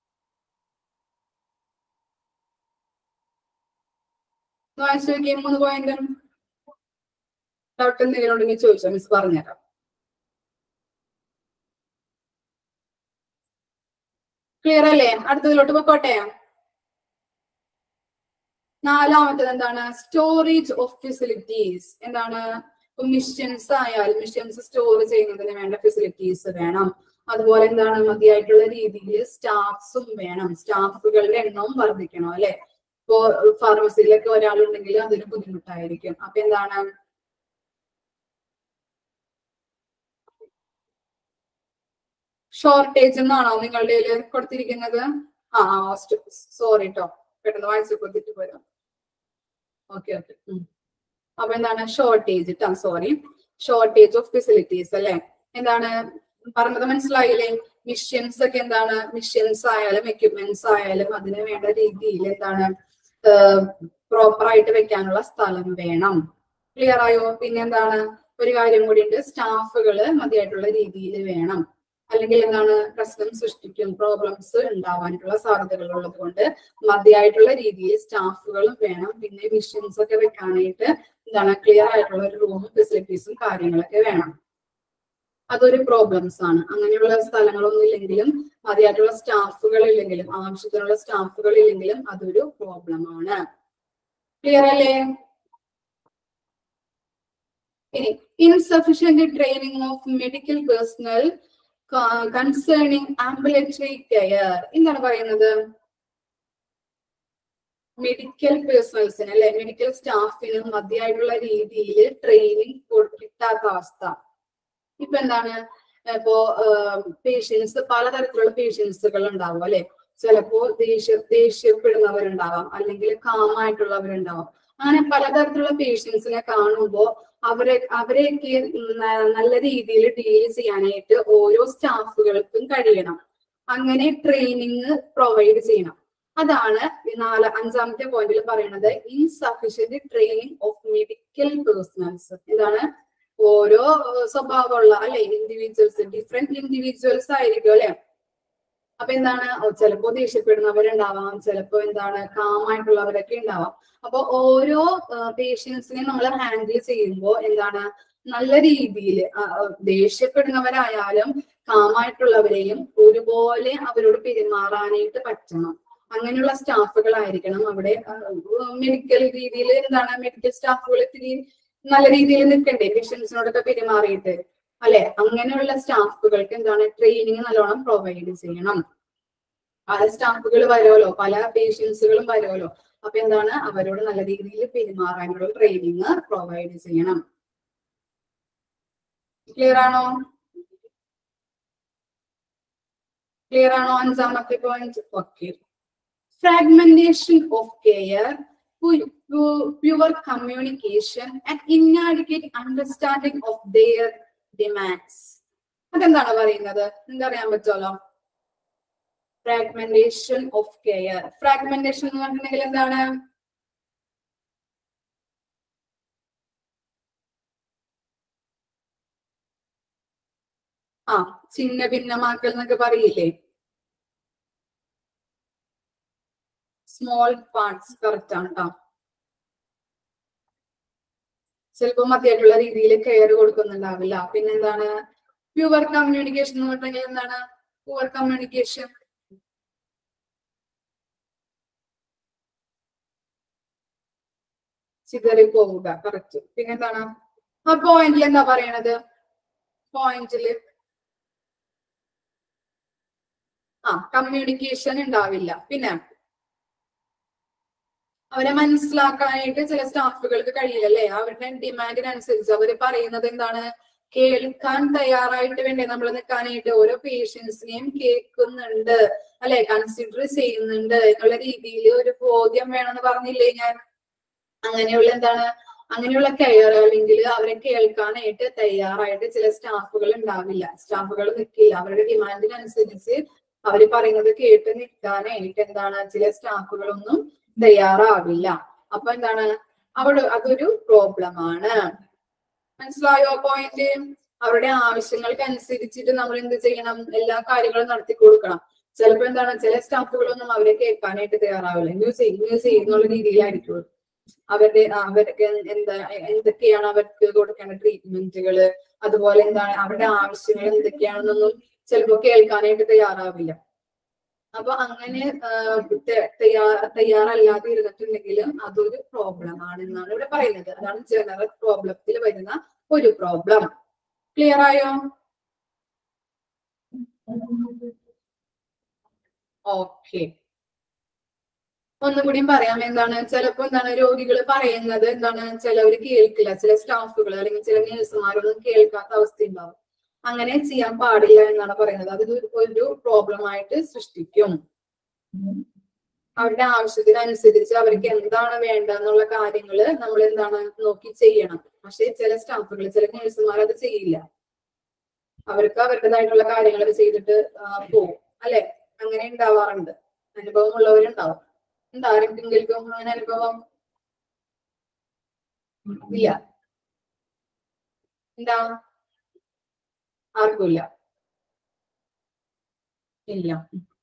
വായിച്ചു നോക്കിയേ മൂന്ന് പോയിന്റ് ഡൗട്ട് എന്തെങ്കിലും ഉണ്ടെങ്കിൽ ചോദിച്ചോ മിസ് പറഞ്ഞുതരാം ക്ലിയർ അല്ലേ അടുത്തതിലോട്ട് പൊക്കോട്ടെ നാലാമത്തത് എന്താണ് സ്റ്റോറേജ് ഓഫ് ഫെസിലിറ്റീസ് എന്താണ് മിഷൻസ് ആയാലും മിഷൻസ് സ്റ്റോർ ചെയ്യുന്നതിന് വേണ്ട ഫെസിലിറ്റീസ് വേണം അതുപോലെ എന്താണ് മതിയായിട്ടുള്ള രീതിയിൽ സ്റ്റാഫ്സും വേണം സ്റ്റാഫുകളുടെ എണ്ണവും വർദ്ധിക്കണം അല്ലെ ഇപ്പോ ഫാർമസിയിലൊക്കെ ഒരാളുണ്ടെങ്കിൽ അതൊരു ബുദ്ധിമുട്ടായിരിക്കും അപ്പൊ എന്താണ് ഷോർട്ടേജ് എന്നാണോ നിങ്ങളുടെ കയ്യില് കൊടുത്തിരിക്കുന്നത് ആ സോറി കേട്ടോ പെട്ടെന്ന് വായിച്ചു കൊടുത്തിട്ട് പോരാ ഓക്കെ ഓക്കെ അപ്പൊ എന്താണ് ഷോർട്ടേജ് ട്ടാ സോറി ഷോർട്ടേജ് ഓഫ് ഫെസിലിറ്റീസ് അല്ലെ എന്താണ് പറഞ്ഞത് മനസ്സിലായില്ലേ മിഷ്യൻസ് ഒക്കെ എന്താണ് മിഷ്യൻസ് ആയാലും എക്യുപ്മെന്റ്സ് ആയാലും അതിന് വേണ്ട രീതിയിൽ എന്താണ് പ്രോപ്പർ ആയിട്ട് വെക്കാനുള്ള സ്ഥലം വേണം ക്ലിയർ ആയോ പിന്നെ എന്താണ് ഒരു കാര്യം കൂടി ഉണ്ട് സ്റ്റാഫുകള് മതിയായിട്ടുള്ള രീതിയിൽ വേണം അല്ലെങ്കിൽ എന്താണ് പ്രശ്നം സൃഷ്ടിക്കും പ്രോബ്ലംസ് ഉണ്ടാവാനായിട്ടുള്ള സാധ്യതകൾ ഉള്ളത് കൊണ്ട് മതിയായിട്ടുള്ള രീതിയിൽ സ്റ്റാഫുകളും വേണം പിന്നെ മിഷൻസ് ഒക്കെ വെക്കാനായിട്ട് എന്താണ് ക്ലിയർ ആയിട്ടുള്ള ഒരു റൂം ഫെസിലിറ്റീസും കാര്യങ്ങളൊക്കെ വേണം അതൊരു പ്രോബ്ലംസ് ആണ് അങ്ങനെയുള്ള സ്ഥലങ്ങളൊന്നും ഇല്ലെങ്കിലും മതിയായിട്ടുള്ള സ്റ്റാഫുകൾ ഇല്ലെങ്കിലും ആവശ്യത്തിനുള്ള സ്റ്റാഫുകൾ ഇല്ലെങ്കിലും അതൊരു പ്രോബ്ലം ആണ് ക്ലിയർ അല്ലേ ഇനി insufficient training of medical personnel concerning ambulatory care എന്താണ് പറയുന്നത് മെഡിക്കൽ പേഴ്സണൽസിന് അല്ലെ മെഡിക്കൽ സ്റ്റാഫിന് മതിയായിട്ടുള്ള രീതിയിൽ ട്രെയിനിങ് കിട്ടാത്ത അവസ്ഥ ഇപ്പൊ എന്താണ് ഇപ്പോ പേഷ്യൻസ് പലതരത്തിലുള്ള പേഷ്യൻസുകൾ ഉണ്ടാവും അല്ലെ ചിലപ്പോ ദേഷ്യ ദേഷ്യപ്പെടുന്നവരുണ്ടാവാം അല്ലെങ്കിൽ കാമായിട്ടുള്ളവരുണ്ടാവാം അങ്ങനെ പലതരത്തിലുള്ള പേഷ്യൻസിനെ കാണുമ്പോൾ അവരെ അവരെയൊക്കെ ന- നല്ല രീതിയിൽ ഡീൽ ചെയ്യാനായിട്ട് ഓരോ സ്റ്റാഫുകൾക്കും കഴിയണം അങ്ങനെ ട്രെയിനിങ് പ്രൊവൈഡ് ചെയ്യണം അതാണ് ഈ നാല് അഞ്ചാമത്തെ പോയിന്റിൽ പറയുന്നത് insufficient training of medical personnels എന്താണ് ഓരോ ഏഹ്, സ്വഭാവമുള്ള അല്ലെ ഇൻഡിവിജ്വൽസ് ഡിഫറെന്റ് ഇൻഡിവിജ്വൽസ് ആയിരിക്കും അല്ലെ അപ്പൊ എന്താണ് ഓ, ചിലപ്പോ ദേഷ്യപ്പെടുന്നവരുണ്ടാവാം ചിലപ്പോ എന്താണ് കാമായിട്ടുള്ളവരൊക്കെ ഉണ്ടാവാം അപ്പൊ ഓരോ പേഷ്യൻസിനെ നമ്മൾ ഹാൻഡിൽ ചെയ്യുമ്പോൾ എന്താണ് നല്ല രീതിയിൽ ദേഷ്യപ്പെടുന്നവരായാലും കാമായിട്ടുള്ളവരെയും ഒരുപോലെ അവരോട് പെരുമാറാനായിട്ട് പറ്റണം അങ്ങനെയുള്ള സ്റ്റാഫുകളായിരിക്കണം അവിടെ മെഡിക്കൽ രീതിയിൽ എന്താണ് മെഡിക്കൽ സ്റ്റാഫുകൾ ഇത്തിരി നല്ല രീതിയിൽ നിൽക്കണ്ടേ പേഷ്യൻസിനോടൊക്കെ പെരുമാറിയിട്ട് അല്ലെ അങ്ങനെയുള്ള സ്റ്റാഫുകൾക്ക് എന്താണ് ട്രെയിനിങ് നല്ലോണം പ്രൊവൈഡ് ചെയ്യണം പല സ്റ്റാഫുകൾ വരുമല്ലോ പല പേഷ്യൻസുകളും വരുമല്ലോ അപ്പൊ എന്താണ് അവരോട് നല്ല രീതിയിൽ പെരുമാറാനുള്ള ട്രെയിനിങ് പ്രൊവൈഡ് ചെയ്യണം ക്ലിയർ ആണോ ക്ലിയർ ആണോ അഞ്ചാമത്തെ point okay fragmentation of care poor communication and inadequate understanding of their demands അതെന്താണ് പറയുന്നത് എന്തറിയാൻ പറ്റുമല്ലോ ഫ്രാഗ്മെന്റേഷൻ ഓഫ് കെയർ ഫ്രാഗ്മെന്റേഷൻ എന്ന് പറഞ്ഞിട്ടുണ്ടെങ്കിൽ എന്താണ് ആ ചിഹ്ന ഭിന്നമാക്കൽ എന്നൊക്കെ പറയില്ലേ സ്മോൾ പാർട്സ് കറക്റ്റ് ആണ് കേട്ടോ ചിലപ്പോ മതിയായിട്ടുള്ള രീതിയിൽ കെയർ കൊടുക്കുന്നുണ്ടാവില്ല പിന്നെന്താണ് പ്യുവർ കമ്മ്യൂണിക്കേഷൻ എന്ന് പറഞ്ഞെങ്കിൽ എന്താണ് പുവർ കമ്മ്യൂണിക്കേഷൻ ചിതറി പോവുക കറക്റ്റ് പിന്നെന്താണ് ആ പോയിന്റിൽ എന്താ പറയണത് പോയിന്റില് ആ കമ്മ്യൂണിക്കേഷൻ ഉണ്ടാവില്ല പിന്നെ അവരെ മനസ്സിലാക്കാനായിട്ട് ചില സ്റ്റാഫുകൾക്ക് കഴിയില്ല അല്ലെ അവരുടെ ഡിമാൻഡിനനുസരിച്ച് അവര് പറയുന്നത് എന്താണ് കേൾക്കാൻ തയ്യാറായിട്ട് വേണ്ടേ നമ്മൾ നിൽക്കാനായിട്ട് ഓരോ പേഷ്യൻസിനെയും കേൾക്കുന്നുണ്ട് അല്ലെ കൺസിഡർ ചെയ്യുന്നുണ്ട് എന്നുള്ള രീതിയിൽ ഒരു ബോധ്യം വേണമെന്ന് പറഞ്ഞില്ലേ ഞാൻ അങ്ങനെയുള്ള എന്താണ് അങ്ങനെയുള്ള കെയർ അല്ലെങ്കിൽ അവരെ കേൾക്കാനായിട്ട് തയ്യാറായിട്ട് ചില സ്റ്റാഫുകൾ ഉണ്ടാവില്ല സ്റ്റാഫുകൾ നിൽക്കില്ല അവരുടെ ഡിമാൻഡിനനുസരിച്ച് അവർ പറയുന്നത് കേട്ട് നിൽക്കാനായിട്ട് എന്താണ് ചില സ്റ്റാഫുകളൊന്നും തയ്യാറാവില്ല അപ്പൊ എന്താണ് അവിടെ അതൊരു പ്രോബ്ലം ആണ് മനസ്സിലായോ പോയിന്റ് അവരുടെ ആവശ്യങ്ങൾക്ക് അനുസരിച്ചിട്ട് നമ്മൾ എന്ത് ചെയ്യണം എല്ലാ കാര്യങ്ങളും നടത്തി കൊടുക്കണം ചിലപ്പോ എന്താണ് ചില സ്റ്റാഫുകളൊന്നും അവരെ കേൾക്കാനായിട്ട് തയ്യാറാവില്ല ന്യൂസ് ചെയ്യും ന്യൂസ് ചെയ്യുന്നുള്ള രീതിയിലായിരിക്കും അവരുടെ അവർക്ക് എന്താ എന്തൊക്കെയാണ് അവർക്ക് കൊടുക്കേണ്ട ട്രീറ്റ്മെന്റുകള് അതുപോലെ എന്താണ് അവരുടെ ആവശ്യങ്ങൾ എന്തൊക്കെയാണെന്നൊന്നും ചിലപ്പോ കേൾക്കാനായിട്ട് തയ്യാറാവില്ല അപ്പൊ അങ്ങനെ തയ്യാർ തയ്യാറല്ലാതെ ഇരുന്നിട്ടുണ്ടെങ്കിൽ അതൊരു പ്രോബ്ലം ആണ് എന്നാണ് ഇവിടെ പറയുന്നത് അതാണ് ജനറൽ പ്രോബ്ലത്തിൽ വരുന്ന ഒരു പ്രോബ്ലം ക്ലിയർ ആയോ ഓക്കെ ഒന്നുകൂടിയും പറയാം എന്താണ് ചിലപ്പോ എന്താണ് രോഗികൾ പറയുന്നത് എന്താണ് ചിലവർ കേൾക്കില്ല ചില സ്റ്റാഫുകൾ അല്ലെങ്കിൽ ചില നഴ്സുമാരൊന്നും കേൾക്കാത്ത അവസ്ഥ ഉണ്ടാവും അങ്ങനെ ചെയ്യാൻ പാടില്ല എന്നാണ് പറയുന്നത് അത് ഒരു പ്രോബ്ലം ആയിട്ട് സൃഷ്ടിക്കും അവരുടെ ആവശ്യത്തിനനുസരിച്ച് അവർക്ക് എന്താണ് വേണ്ടതെന്നുള്ള കാര്യങ്ങൾ നമ്മൾ എന്താണ് നോക്കി ചെയ്യണം പക്ഷെ ചില സ്റ്റാഫുകൾ ചില നഴ്സുമാർ അത് ചെയ്യില്ല അവർക്ക് അവരുടേതായിട്ടുള്ള കാര്യങ്ങൾ ചെയ്തിട്ട് പോകും അല്ലെ അങ്ങനെ ഉണ്ടാവാറുണ്ട് അനുഭവം ഉള്ളവരുണ്ടാവും എന്താ ആരെങ്കിലും അങ്ങനെ അനുഭവം ഇല്ല എന്താ ആർക്കുമില്ല ഇല്ല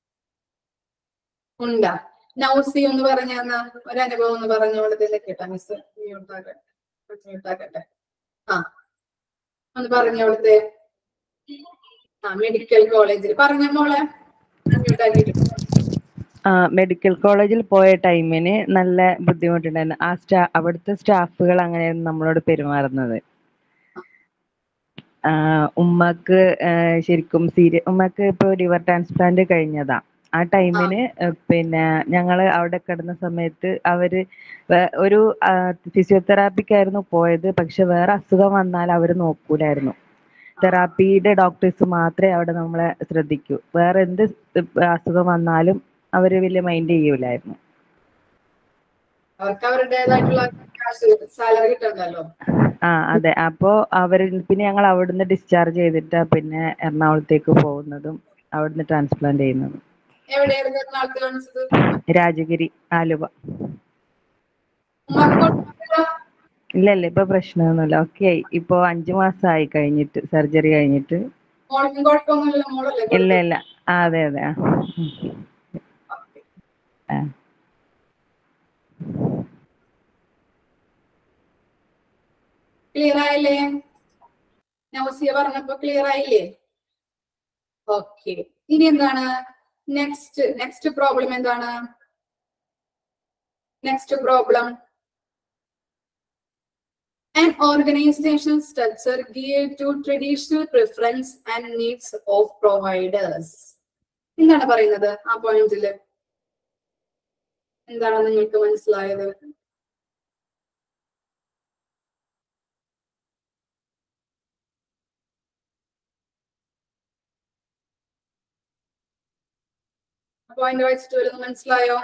ഉണ്ടാ നൗസി എന്ന് പറഞ്ഞ ഒരു അനുഭവം എന്ന് പറഞ്ഞുകൊണ്ടതിന്റെ കേട്ടാ മിസ് മ്യൂട്ടാക്കട്ടെ ആ ഒന്ന് പറഞ്ഞ അവിടുത്തെ ആ മെഡിക്കൽ കോളേജിൽ പറഞ്ഞ മോളെ മ്യൂട്ടാക്കിട്ട് മെഡിക്കൽ കോളേജിൽ പോയ ടൈമിന് നല്ല ബുദ്ധിമുട്ടുണ്ടായിരുന്നു ആ സ്റ്റാ അവിടുത്തെ സ്റ്റാഫുകൾ അങ്ങനെയായിരുന്നു നമ്മളോട് പെരുമാറുന്നത് ഉമ്മക്ക് ശരിക്കും സീരിയ ഉമ്മക്ക് ഇപ്പൊ ലിവർ ട്രാൻസ്പ്ലാന്റ് കഴിഞ്ഞതാ ആ ടൈമിന് പിന്നെ ഞങ്ങൾ അവിടെ കിടന്ന സമയത്ത് അവര് ഒരു ഫിസിയോതെറാപ്പിക്കായിരുന്നു പോയത് പക്ഷെ വേറെ അസുഖം വന്നാൽ അവർ നോക്കൂലായിരുന്നു തെറാപ്പിയുടെ ഡോക്ടേഴ്സ് മാത്രമേ അവിടെ നമ്മളെ ശ്രദ്ധിക്കൂ വേറെ എന്ത് അസുഖം വന്നാലും അവര് വലിയ മൈൻഡ് ചെയ്യൂലായിരുന്നു അവർക്ക് അവരുടേതായിട്ടുള്ള കാശ് സാലറി കിട്ടണ്ടല്ലോ ആ അതെ അപ്പോ അവര് പിന്നെ ഞങ്ങൾ അവിടുന്ന് ഡിസ്ചാർജ് ചെയ്തിട്ടാ പിന്നെ എറണാകുളത്തേക്ക് പോകുന്നതും അവിടുന്ന് ട്രാൻസ്പ്ലാന്റ് ചെയ്യുന്നതും എവിടെയായിരുന്നു എറണാകുളത്ത് കാണിച്ചത് രാജഗിരി ആലുവ ഉമ്മാക്ക് കുഴപ്പമൊന്നുമില്ല? ഇല്ല ഇല്ല ഇപ്പൊ പ്രശ്നമൊന്നുമില്ല ഓക്കെ ആയി ഇപ്പൊ അഞ്ചു മാസമായി കഴിഞ്ഞിട്ട് സർജറി കഴിഞ്ഞിട്ട് മോൾക്കും കുഴപ്പമൊന്നുമില്ല മോളല്ലേ ഇല്ല ഇല്ല ആ അതെ അതെ ആ ഉം. ആ ക്ലിയർ ആയില്ലേ നൗസിയ പറഞ്ഞപ്പോ ക്ലിയർ ആയില്ലേ ഓക്കെ ഇനി എന്താണ് നെക്സ്റ്റ് നെക്സ്റ്റ് പ്രോബ്ലം എന്താണ് next problem An organization structure geared to traditional preference and needs of providers. എന്താണ് പറയുന്നത് ആ പോയിന്റില് എന്താണ് നിങ്ങൾക്ക് മനസ്സിലായത് പോയിന്റ് വായിച്ചിട്ട് വരുന്നത് മനസ്സിലായോ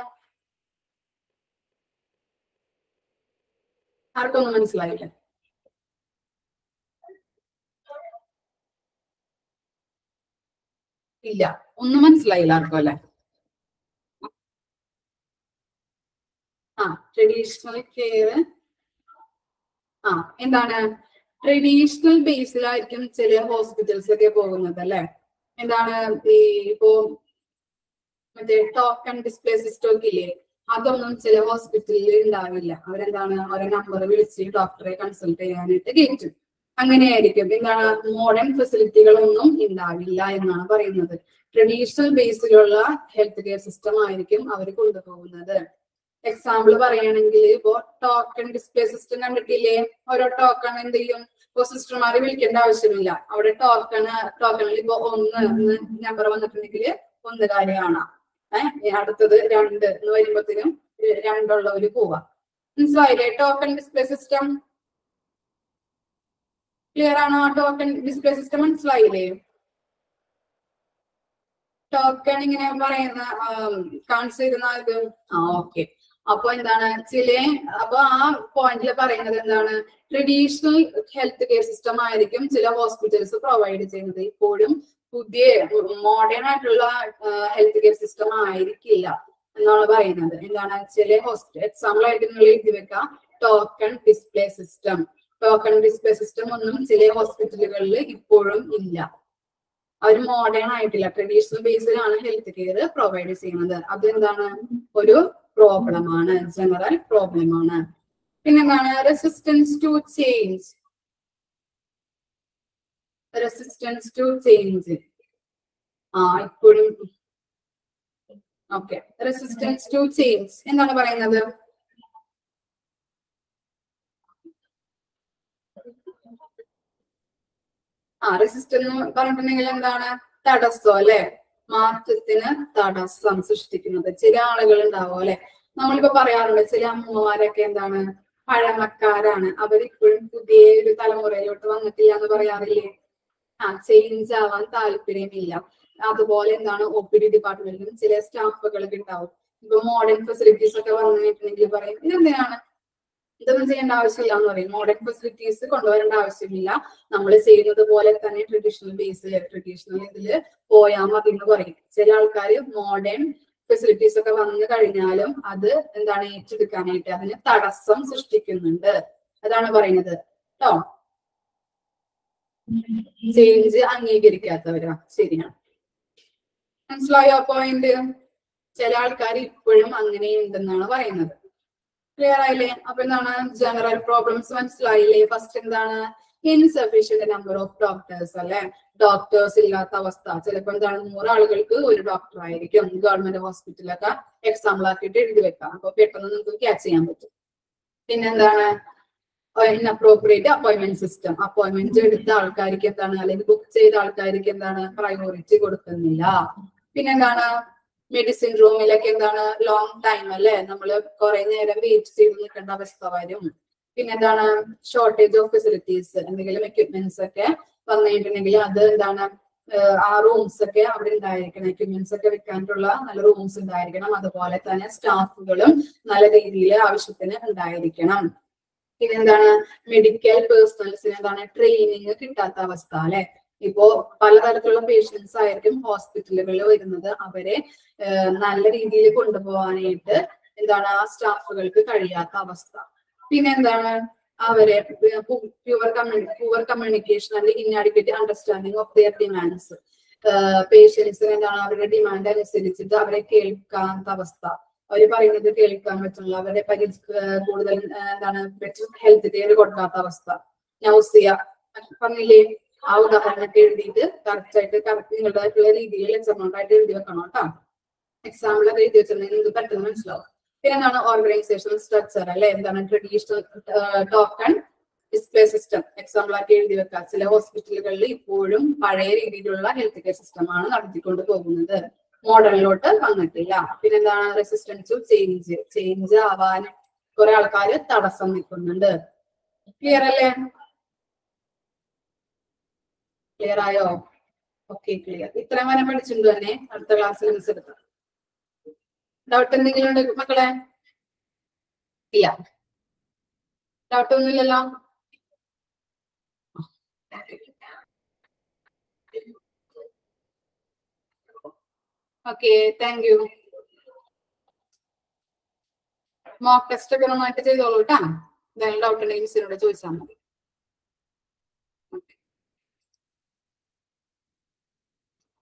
ആർക്കൊന്നും മനസ്സിലായില്ല ഇല്ല ഒന്നും മനസ്സിലായില്ല ആർക്കും അല്ലെ ആ ട്രഡീഷണൽ കെയർ ആ എന്താണ് ട്രഡീഷണൽ ബേസിലായിരിക്കും ചില ഹോസ്പിറ്റൽസ് ഒക്കെ പോകുന്നത് അല്ലെ എന്താണ് ഈ ഇപ്പോ മറ്റേ ടോക്കൺ ഡിസ്പ്ലേ സിസ്റ്റം ഒക്കെ ഇല്ലേ അതൊന്നും ചില ഹോസ്പിറ്റലിൽ ഉണ്ടാവില്ല അവരെന്താണ് അവരെ നമ്പർ വിളിച്ച് ഡോക്ടറെ കൺസൾട്ട് ചെയ്യാനായിട്ട് കയറ്റും അങ്ങനെയായിരിക്കും എന്താണ് മോഡേൺ ഫെസിലിറ്റികളൊന്നും ഉണ്ടാവില്ല എന്നാണ് പറയുന്നത് ട്രഡീഷണൽ ബേസിലുള്ള ഹെൽത്ത് കെയർ സിസ്റ്റം ആയിരിക്കും അവർ കൊണ്ടുപോകുന്നത് എക്സാമ്പിൾ പറയുകയാണെങ്കിൽ ഇപ്പോ ടോക്കൺ ഡിസ്പ്ലേ സിസ്റ്റം കണ്ടിട്ടില്ലേ ഓരോ ടോക്കൺ എന്ത് ചെയ്യും ഇപ്പൊ സിസ്റ്റർമാരെ വിളിക്കേണ്ട ആവശ്യമില്ല അവിടെ ടോക്കൺ ടോക്കണിൽ ഇപ്പൊ ഒന്ന് നമ്പർ വന്നിട്ടുണ്ടെങ്കിൽ ഒന്ന് കാര്യം കാണാം ഏഹ് അടുത്തത് രണ്ട് എന്ന് വരുമ്പോഴത്തേനും രണ്ടുള്ളവര് പോവാ മനസ്സിലായില്ലേ ടോക്കൺ ഡിസ്പ്ലേ സിസ്റ്റം ക്ലിയർ ആണോ ടോക്കൺ ഡിസ്പ്ലേ സിസ്റ്റം മനസ്സിലായില്ലേ ടോക്കൺ ഇങ്ങനെ പറയുന്ന കാണിച്ചു തരുന്ന ഇത് ആ ഓക്കെ അപ്പൊ എന്താണ് ചില അപ്പൊ ആ പോയിന്റിൽ പറയുന്നത് എന്താണ് ട്രഡീഷണൽ ഹെൽത്ത് കെയർ സിസ്റ്റം ആയിരിക്കും ചില ഹോസ്പിറ്റൽസ് പ്രൊവൈഡ് ചെയ്യുന്നത് ഇപ്പോഴും പുതിയ മോഡേൺ ആയിട്ടുള്ള ഹെൽത്ത് കെയർ സിസ്റ്റം ആയിരിക്കില്ല എന്നാണ് പറയുന്നത് എന്താണ് ചില ഹോസ്പിറ്റൽ എക്സാമ്പിൾ ആയിട്ട് നിങ്ങൾ എഴുതി വെക്കാം token display system token display system ഒന്നും ചില ഹോസ്പിറ്റലുകളിൽ ഇപ്പോഴും ഇല്ല അവർ മോഡേൺ ആയിട്ടില്ല ട്രഡീഷണൽ ബേസിലാണ് ഹെൽത്ത് കെയർ പ്രൊവൈഡ് ചെയ്യുന്നത് അതെന്താണ് ഒരു പ്രോബ്ലം ആണ് ജനറൽ പ്രോബ്ലം ആണ് പിന്നെന്താണ് resistance to change resistance to change ആ ഇപ്പോഴും ഓക്കെ റെസിസ്റ്റൻസ് ടു ചേഞ്ച് എന്താണ് പറയുന്നത് ആ റെസിസ്റ്റ് എന്ന് പറഞ്ഞിട്ടുണ്ടെങ്കിൽ എന്താണ് തടസ്സം അല്ലെ മാറ്റത്തിന് തടസ്സം സൃഷ്ടിക്കുന്നത് ചില ആളുകൾ ഉണ്ടാവും അല്ലെ നമ്മളിപ്പോ പറയാറുണ്ട് ചില അമ്മമാരൊക്കെ എന്താണ് പഴമക്കാരാണ് അവരിപ്പോഴും പുതിയ ഒരു തലമുറയിലോട്ട് വന്നിട്ടില്ല എന്ന് പറയാറില്ലേ ആ ചേഞ്ച് ആവാൻ താല്പര്യമില്ല അതുപോലെ എന്താണ് ഒ പി ഡി ഡിപ്പാർട്ട്മെന്റിലും ചില സ്റ്റാഫുകളൊക്കെ ഉണ്ടാവും ഇപ്പൊ മോഡേൺ ഫെസിലിറ്റീസ് ഒക്കെ വന്നിട്ടുണ്ടെങ്കിൽ പറയും ഇതെന്തിനാണ് ഇതൊന്നും ചെയ്യേണ്ട ആവശ്യമില്ല എന്ന് പറയും മോഡേൺ ഫെസിലിറ്റീസ് കൊണ്ടുവരേണ്ട ആവശ്യമില്ല നമ്മൾ ചെയ്യുന്നത് പോലെ തന്നെ ട്രഡീഷണൽ ബേസിൽ ട്രഡീഷണൽ ഇതില് പോയാൽ മതി എന്ന് പറയും ചില ആൾക്കാർ മോഡേൺ ഫെസിലിറ്റീസ് ഒക്കെ വന്നു കഴിഞ്ഞാലും അത് എന്താണ് ഏറ്റെടുക്കാനായിട്ട് അതിന് തടസ്സം സൃഷ്ടിക്കുന്നുണ്ട് അതാണ് പറയുന്നത് കേട്ടോ ചേഞ്ച് അംഗീകരിക്കാത്തവരാ ശരിയാണ് മനസ്സിലായോ പോയിന്റ് ചില ആൾക്കാർ ഇപ്പോഴും അങ്ങനെയുണ്ടെന്നാണ് പറയുന്നത് ക്ലിയർ ആയില്ലേ അപ്പൊ എന്താണ് ജനറൽ പ്രോബ്ലംസ് മനസ്സിലായില്ലേ ഫസ്റ്റ് എന്താണ് ഇൻസഫീഷ്യന്റ് നമ്പർ ഓഫ് ഡോക്ടേഴ്സ് അല്ലെ ഡോക്ടേഴ്സ് ഇല്ലാത്ത അവസ്ഥ ചിലപ്പോ എന്താണ് നൂറ് ആളുകൾക്ക് ഒരു ഡോക്ടർ ആയിരിക്കും ഗവൺമെന്റ് ഹോസ്പിറ്റലൊക്കെ എക്സാമ്പിൾ ആക്കിയിട്ട് എഴുതി വെക്കാം അപ്പൊ പെട്ടെന്ന് നിങ്ങൾക്ക് ക്യാച്ച് ചെയ്യാൻ പറ്റും പിന്നെന്താണ് ഇൻഅപ്രോപ്രിയേറ്റ് അപ്പോയിന്റ്മെന്റ് സിസ്റ്റം അപ്പോയിന്റ്മെന്റ് എടുത്ത ആൾക്കാർക്ക് എന്താണ് അല്ലെങ്കിൽ ബുക്ക് ചെയ്ത ആൾക്കാർക്ക് എന്താണ് പ്രയോറിറ്റി കൊടുക്കുന്നില്ല പിന്നെന്താണ് മെഡിസിൻ റൂമിലൊക്കെ എന്താണ് ലോങ് ടൈം അല്ലെ നമ്മൾ കുറെ നേരം വെയിറ്റ് ചെയ്ത് നിൽക്കേണ്ട അവസ്ഥ വരും പിന്നെന്താണ് ഷോർട്ടേജ് ഓഫ് ഫെസിലിറ്റീസ് എന്തെങ്കിലും എക്യുപ്മെന്റ്സ് ഒക്കെ വന്നിട്ടുണ്ടെങ്കിൽ അത് എന്താണ് ഏഹ് ആ റൂംസ് ഒക്കെ അവിടെ ഉണ്ടായിരിക്കണം എക്യുപ്മെന്റ്സ് ഒക്കെ വെക്കാനുള്ള നല്ല റൂംസ് ഉണ്ടായിരിക്കണം അതുപോലെ തന്നെ സ്റ്റാഫുകളും നല്ല രീതിയിൽ ആവശ്യത്തിന് ഉണ്ടായിരിക്കണം പിന്നെ എന്താണ് മെഡിക്കൽ പേഴ്സണൽസിന് എന്താണ് ട്രെയിനിങ് കിട്ടാത്ത അവസ്ഥ അല്ലെ ഇപ്പോ പലതരത്തിലുള്ള പേഷ്യൻസ് ആയിരിക്കും ഹോസ്പിറ്റലുകളിൽ വരുന്നത് അവരെ ഏഹ് നല്ല രീതിയിൽ കൊണ്ടുപോകാനായിട്ട് എന്താണ് ആ സ്റ്റാഫുകൾക്ക് കഴിയാത്ത അവസ്ഥ പിന്നെ എന്താണ് അവരെ poor poor communication and inadequate understanding of their demands പേഷ്യൻസിന് എന്താണ് അവരുടെ ഡിമാൻഡ് അനുസരിച്ചിട്ട് അവരെ കേൾക്കാത്ത അവസ്ഥ അവർ പറയുന്നത് കേൾക്കാൻ പറ്റുള്ള അവരുടെ പരി ഏഹ് കൂടുതൽ ഏഹ് എന്താണ് ഹെൽത്ത് കെയർ കൊടുക്കാത്ത അവസ്ഥ നൗസിയ പറഞ്ഞില്ലേ ആ ഉദാഹരണമൊക്കെ എഴുതിയിട്ട് കറക്റ്റ് ആയിട്ട് കറക്റ്റ് നിങ്ങളുടേതായിട്ടുള്ള രീതിയിൽ എക്സാമ്പിൾ ആയിട്ട് എഴുതി വെക്കണം കേട്ടോ എക്സാമ്പിൾ ഒക്കെ എഴുതി വെച്ചിട്ടുണ്ടെങ്കിൽ നിങ്ങൾക്ക് പെട്ടെന്ന് മനസ്സിലാവും പിന്നെ എന്താണ് ഓർഗനൈസേഷണൽ സ്ട്രക്ചർ അല്ലെ എന്താണ് traditional token display system example ആക്കി എഴുതി വെക്കാം ചില ഹോസ്പിറ്റലുകളിൽ ഇപ്പോഴും പഴയ രീതിയിലുള്ള ഹെൽത്ത് കെയർ സിസ്റ്റം ആണ് നടത്തിക്കൊണ്ട് പോകുന്നത് മോഡലിലോട്ട് വന്നിട്ടില്ല പിന്നെ എന്താണ് റെസിസ്റ്റൻസ് ടു ചേഞ്ച് ചേഞ്ച് ആവാൻ കുറെ ആൾക്കാർ തടസ്സം നിൽക്കുന്നുണ്ട് ക്ലിയർ അല്ലേ ക്ലിയർ ആയോ ഓക്കെ ക്ലിയർ ഇത്രയും വരെ പഠിച്ചിട്ടുണ്ട് തന്നെ അടുത്ത ക്ലാസ്സിൽ മിസ് എടുക്കാം ഡൗട്ട് എന്തെങ്കിലും ഉണ്ട് മക്കളെ ഇല്ല ഡൗട്ട് ഒന്നുമില്ലല്ലോ okay thank you mock test ഒക്കെ നന്നായിട്ട് ചെയ്തോളൂ കേട്ടാ എന്തെങ്കിലും ഡൗട്ട് ഉണ്ടെങ്കിൽ മിസ്സിനോട് ചോദിച്ചാൽ മതി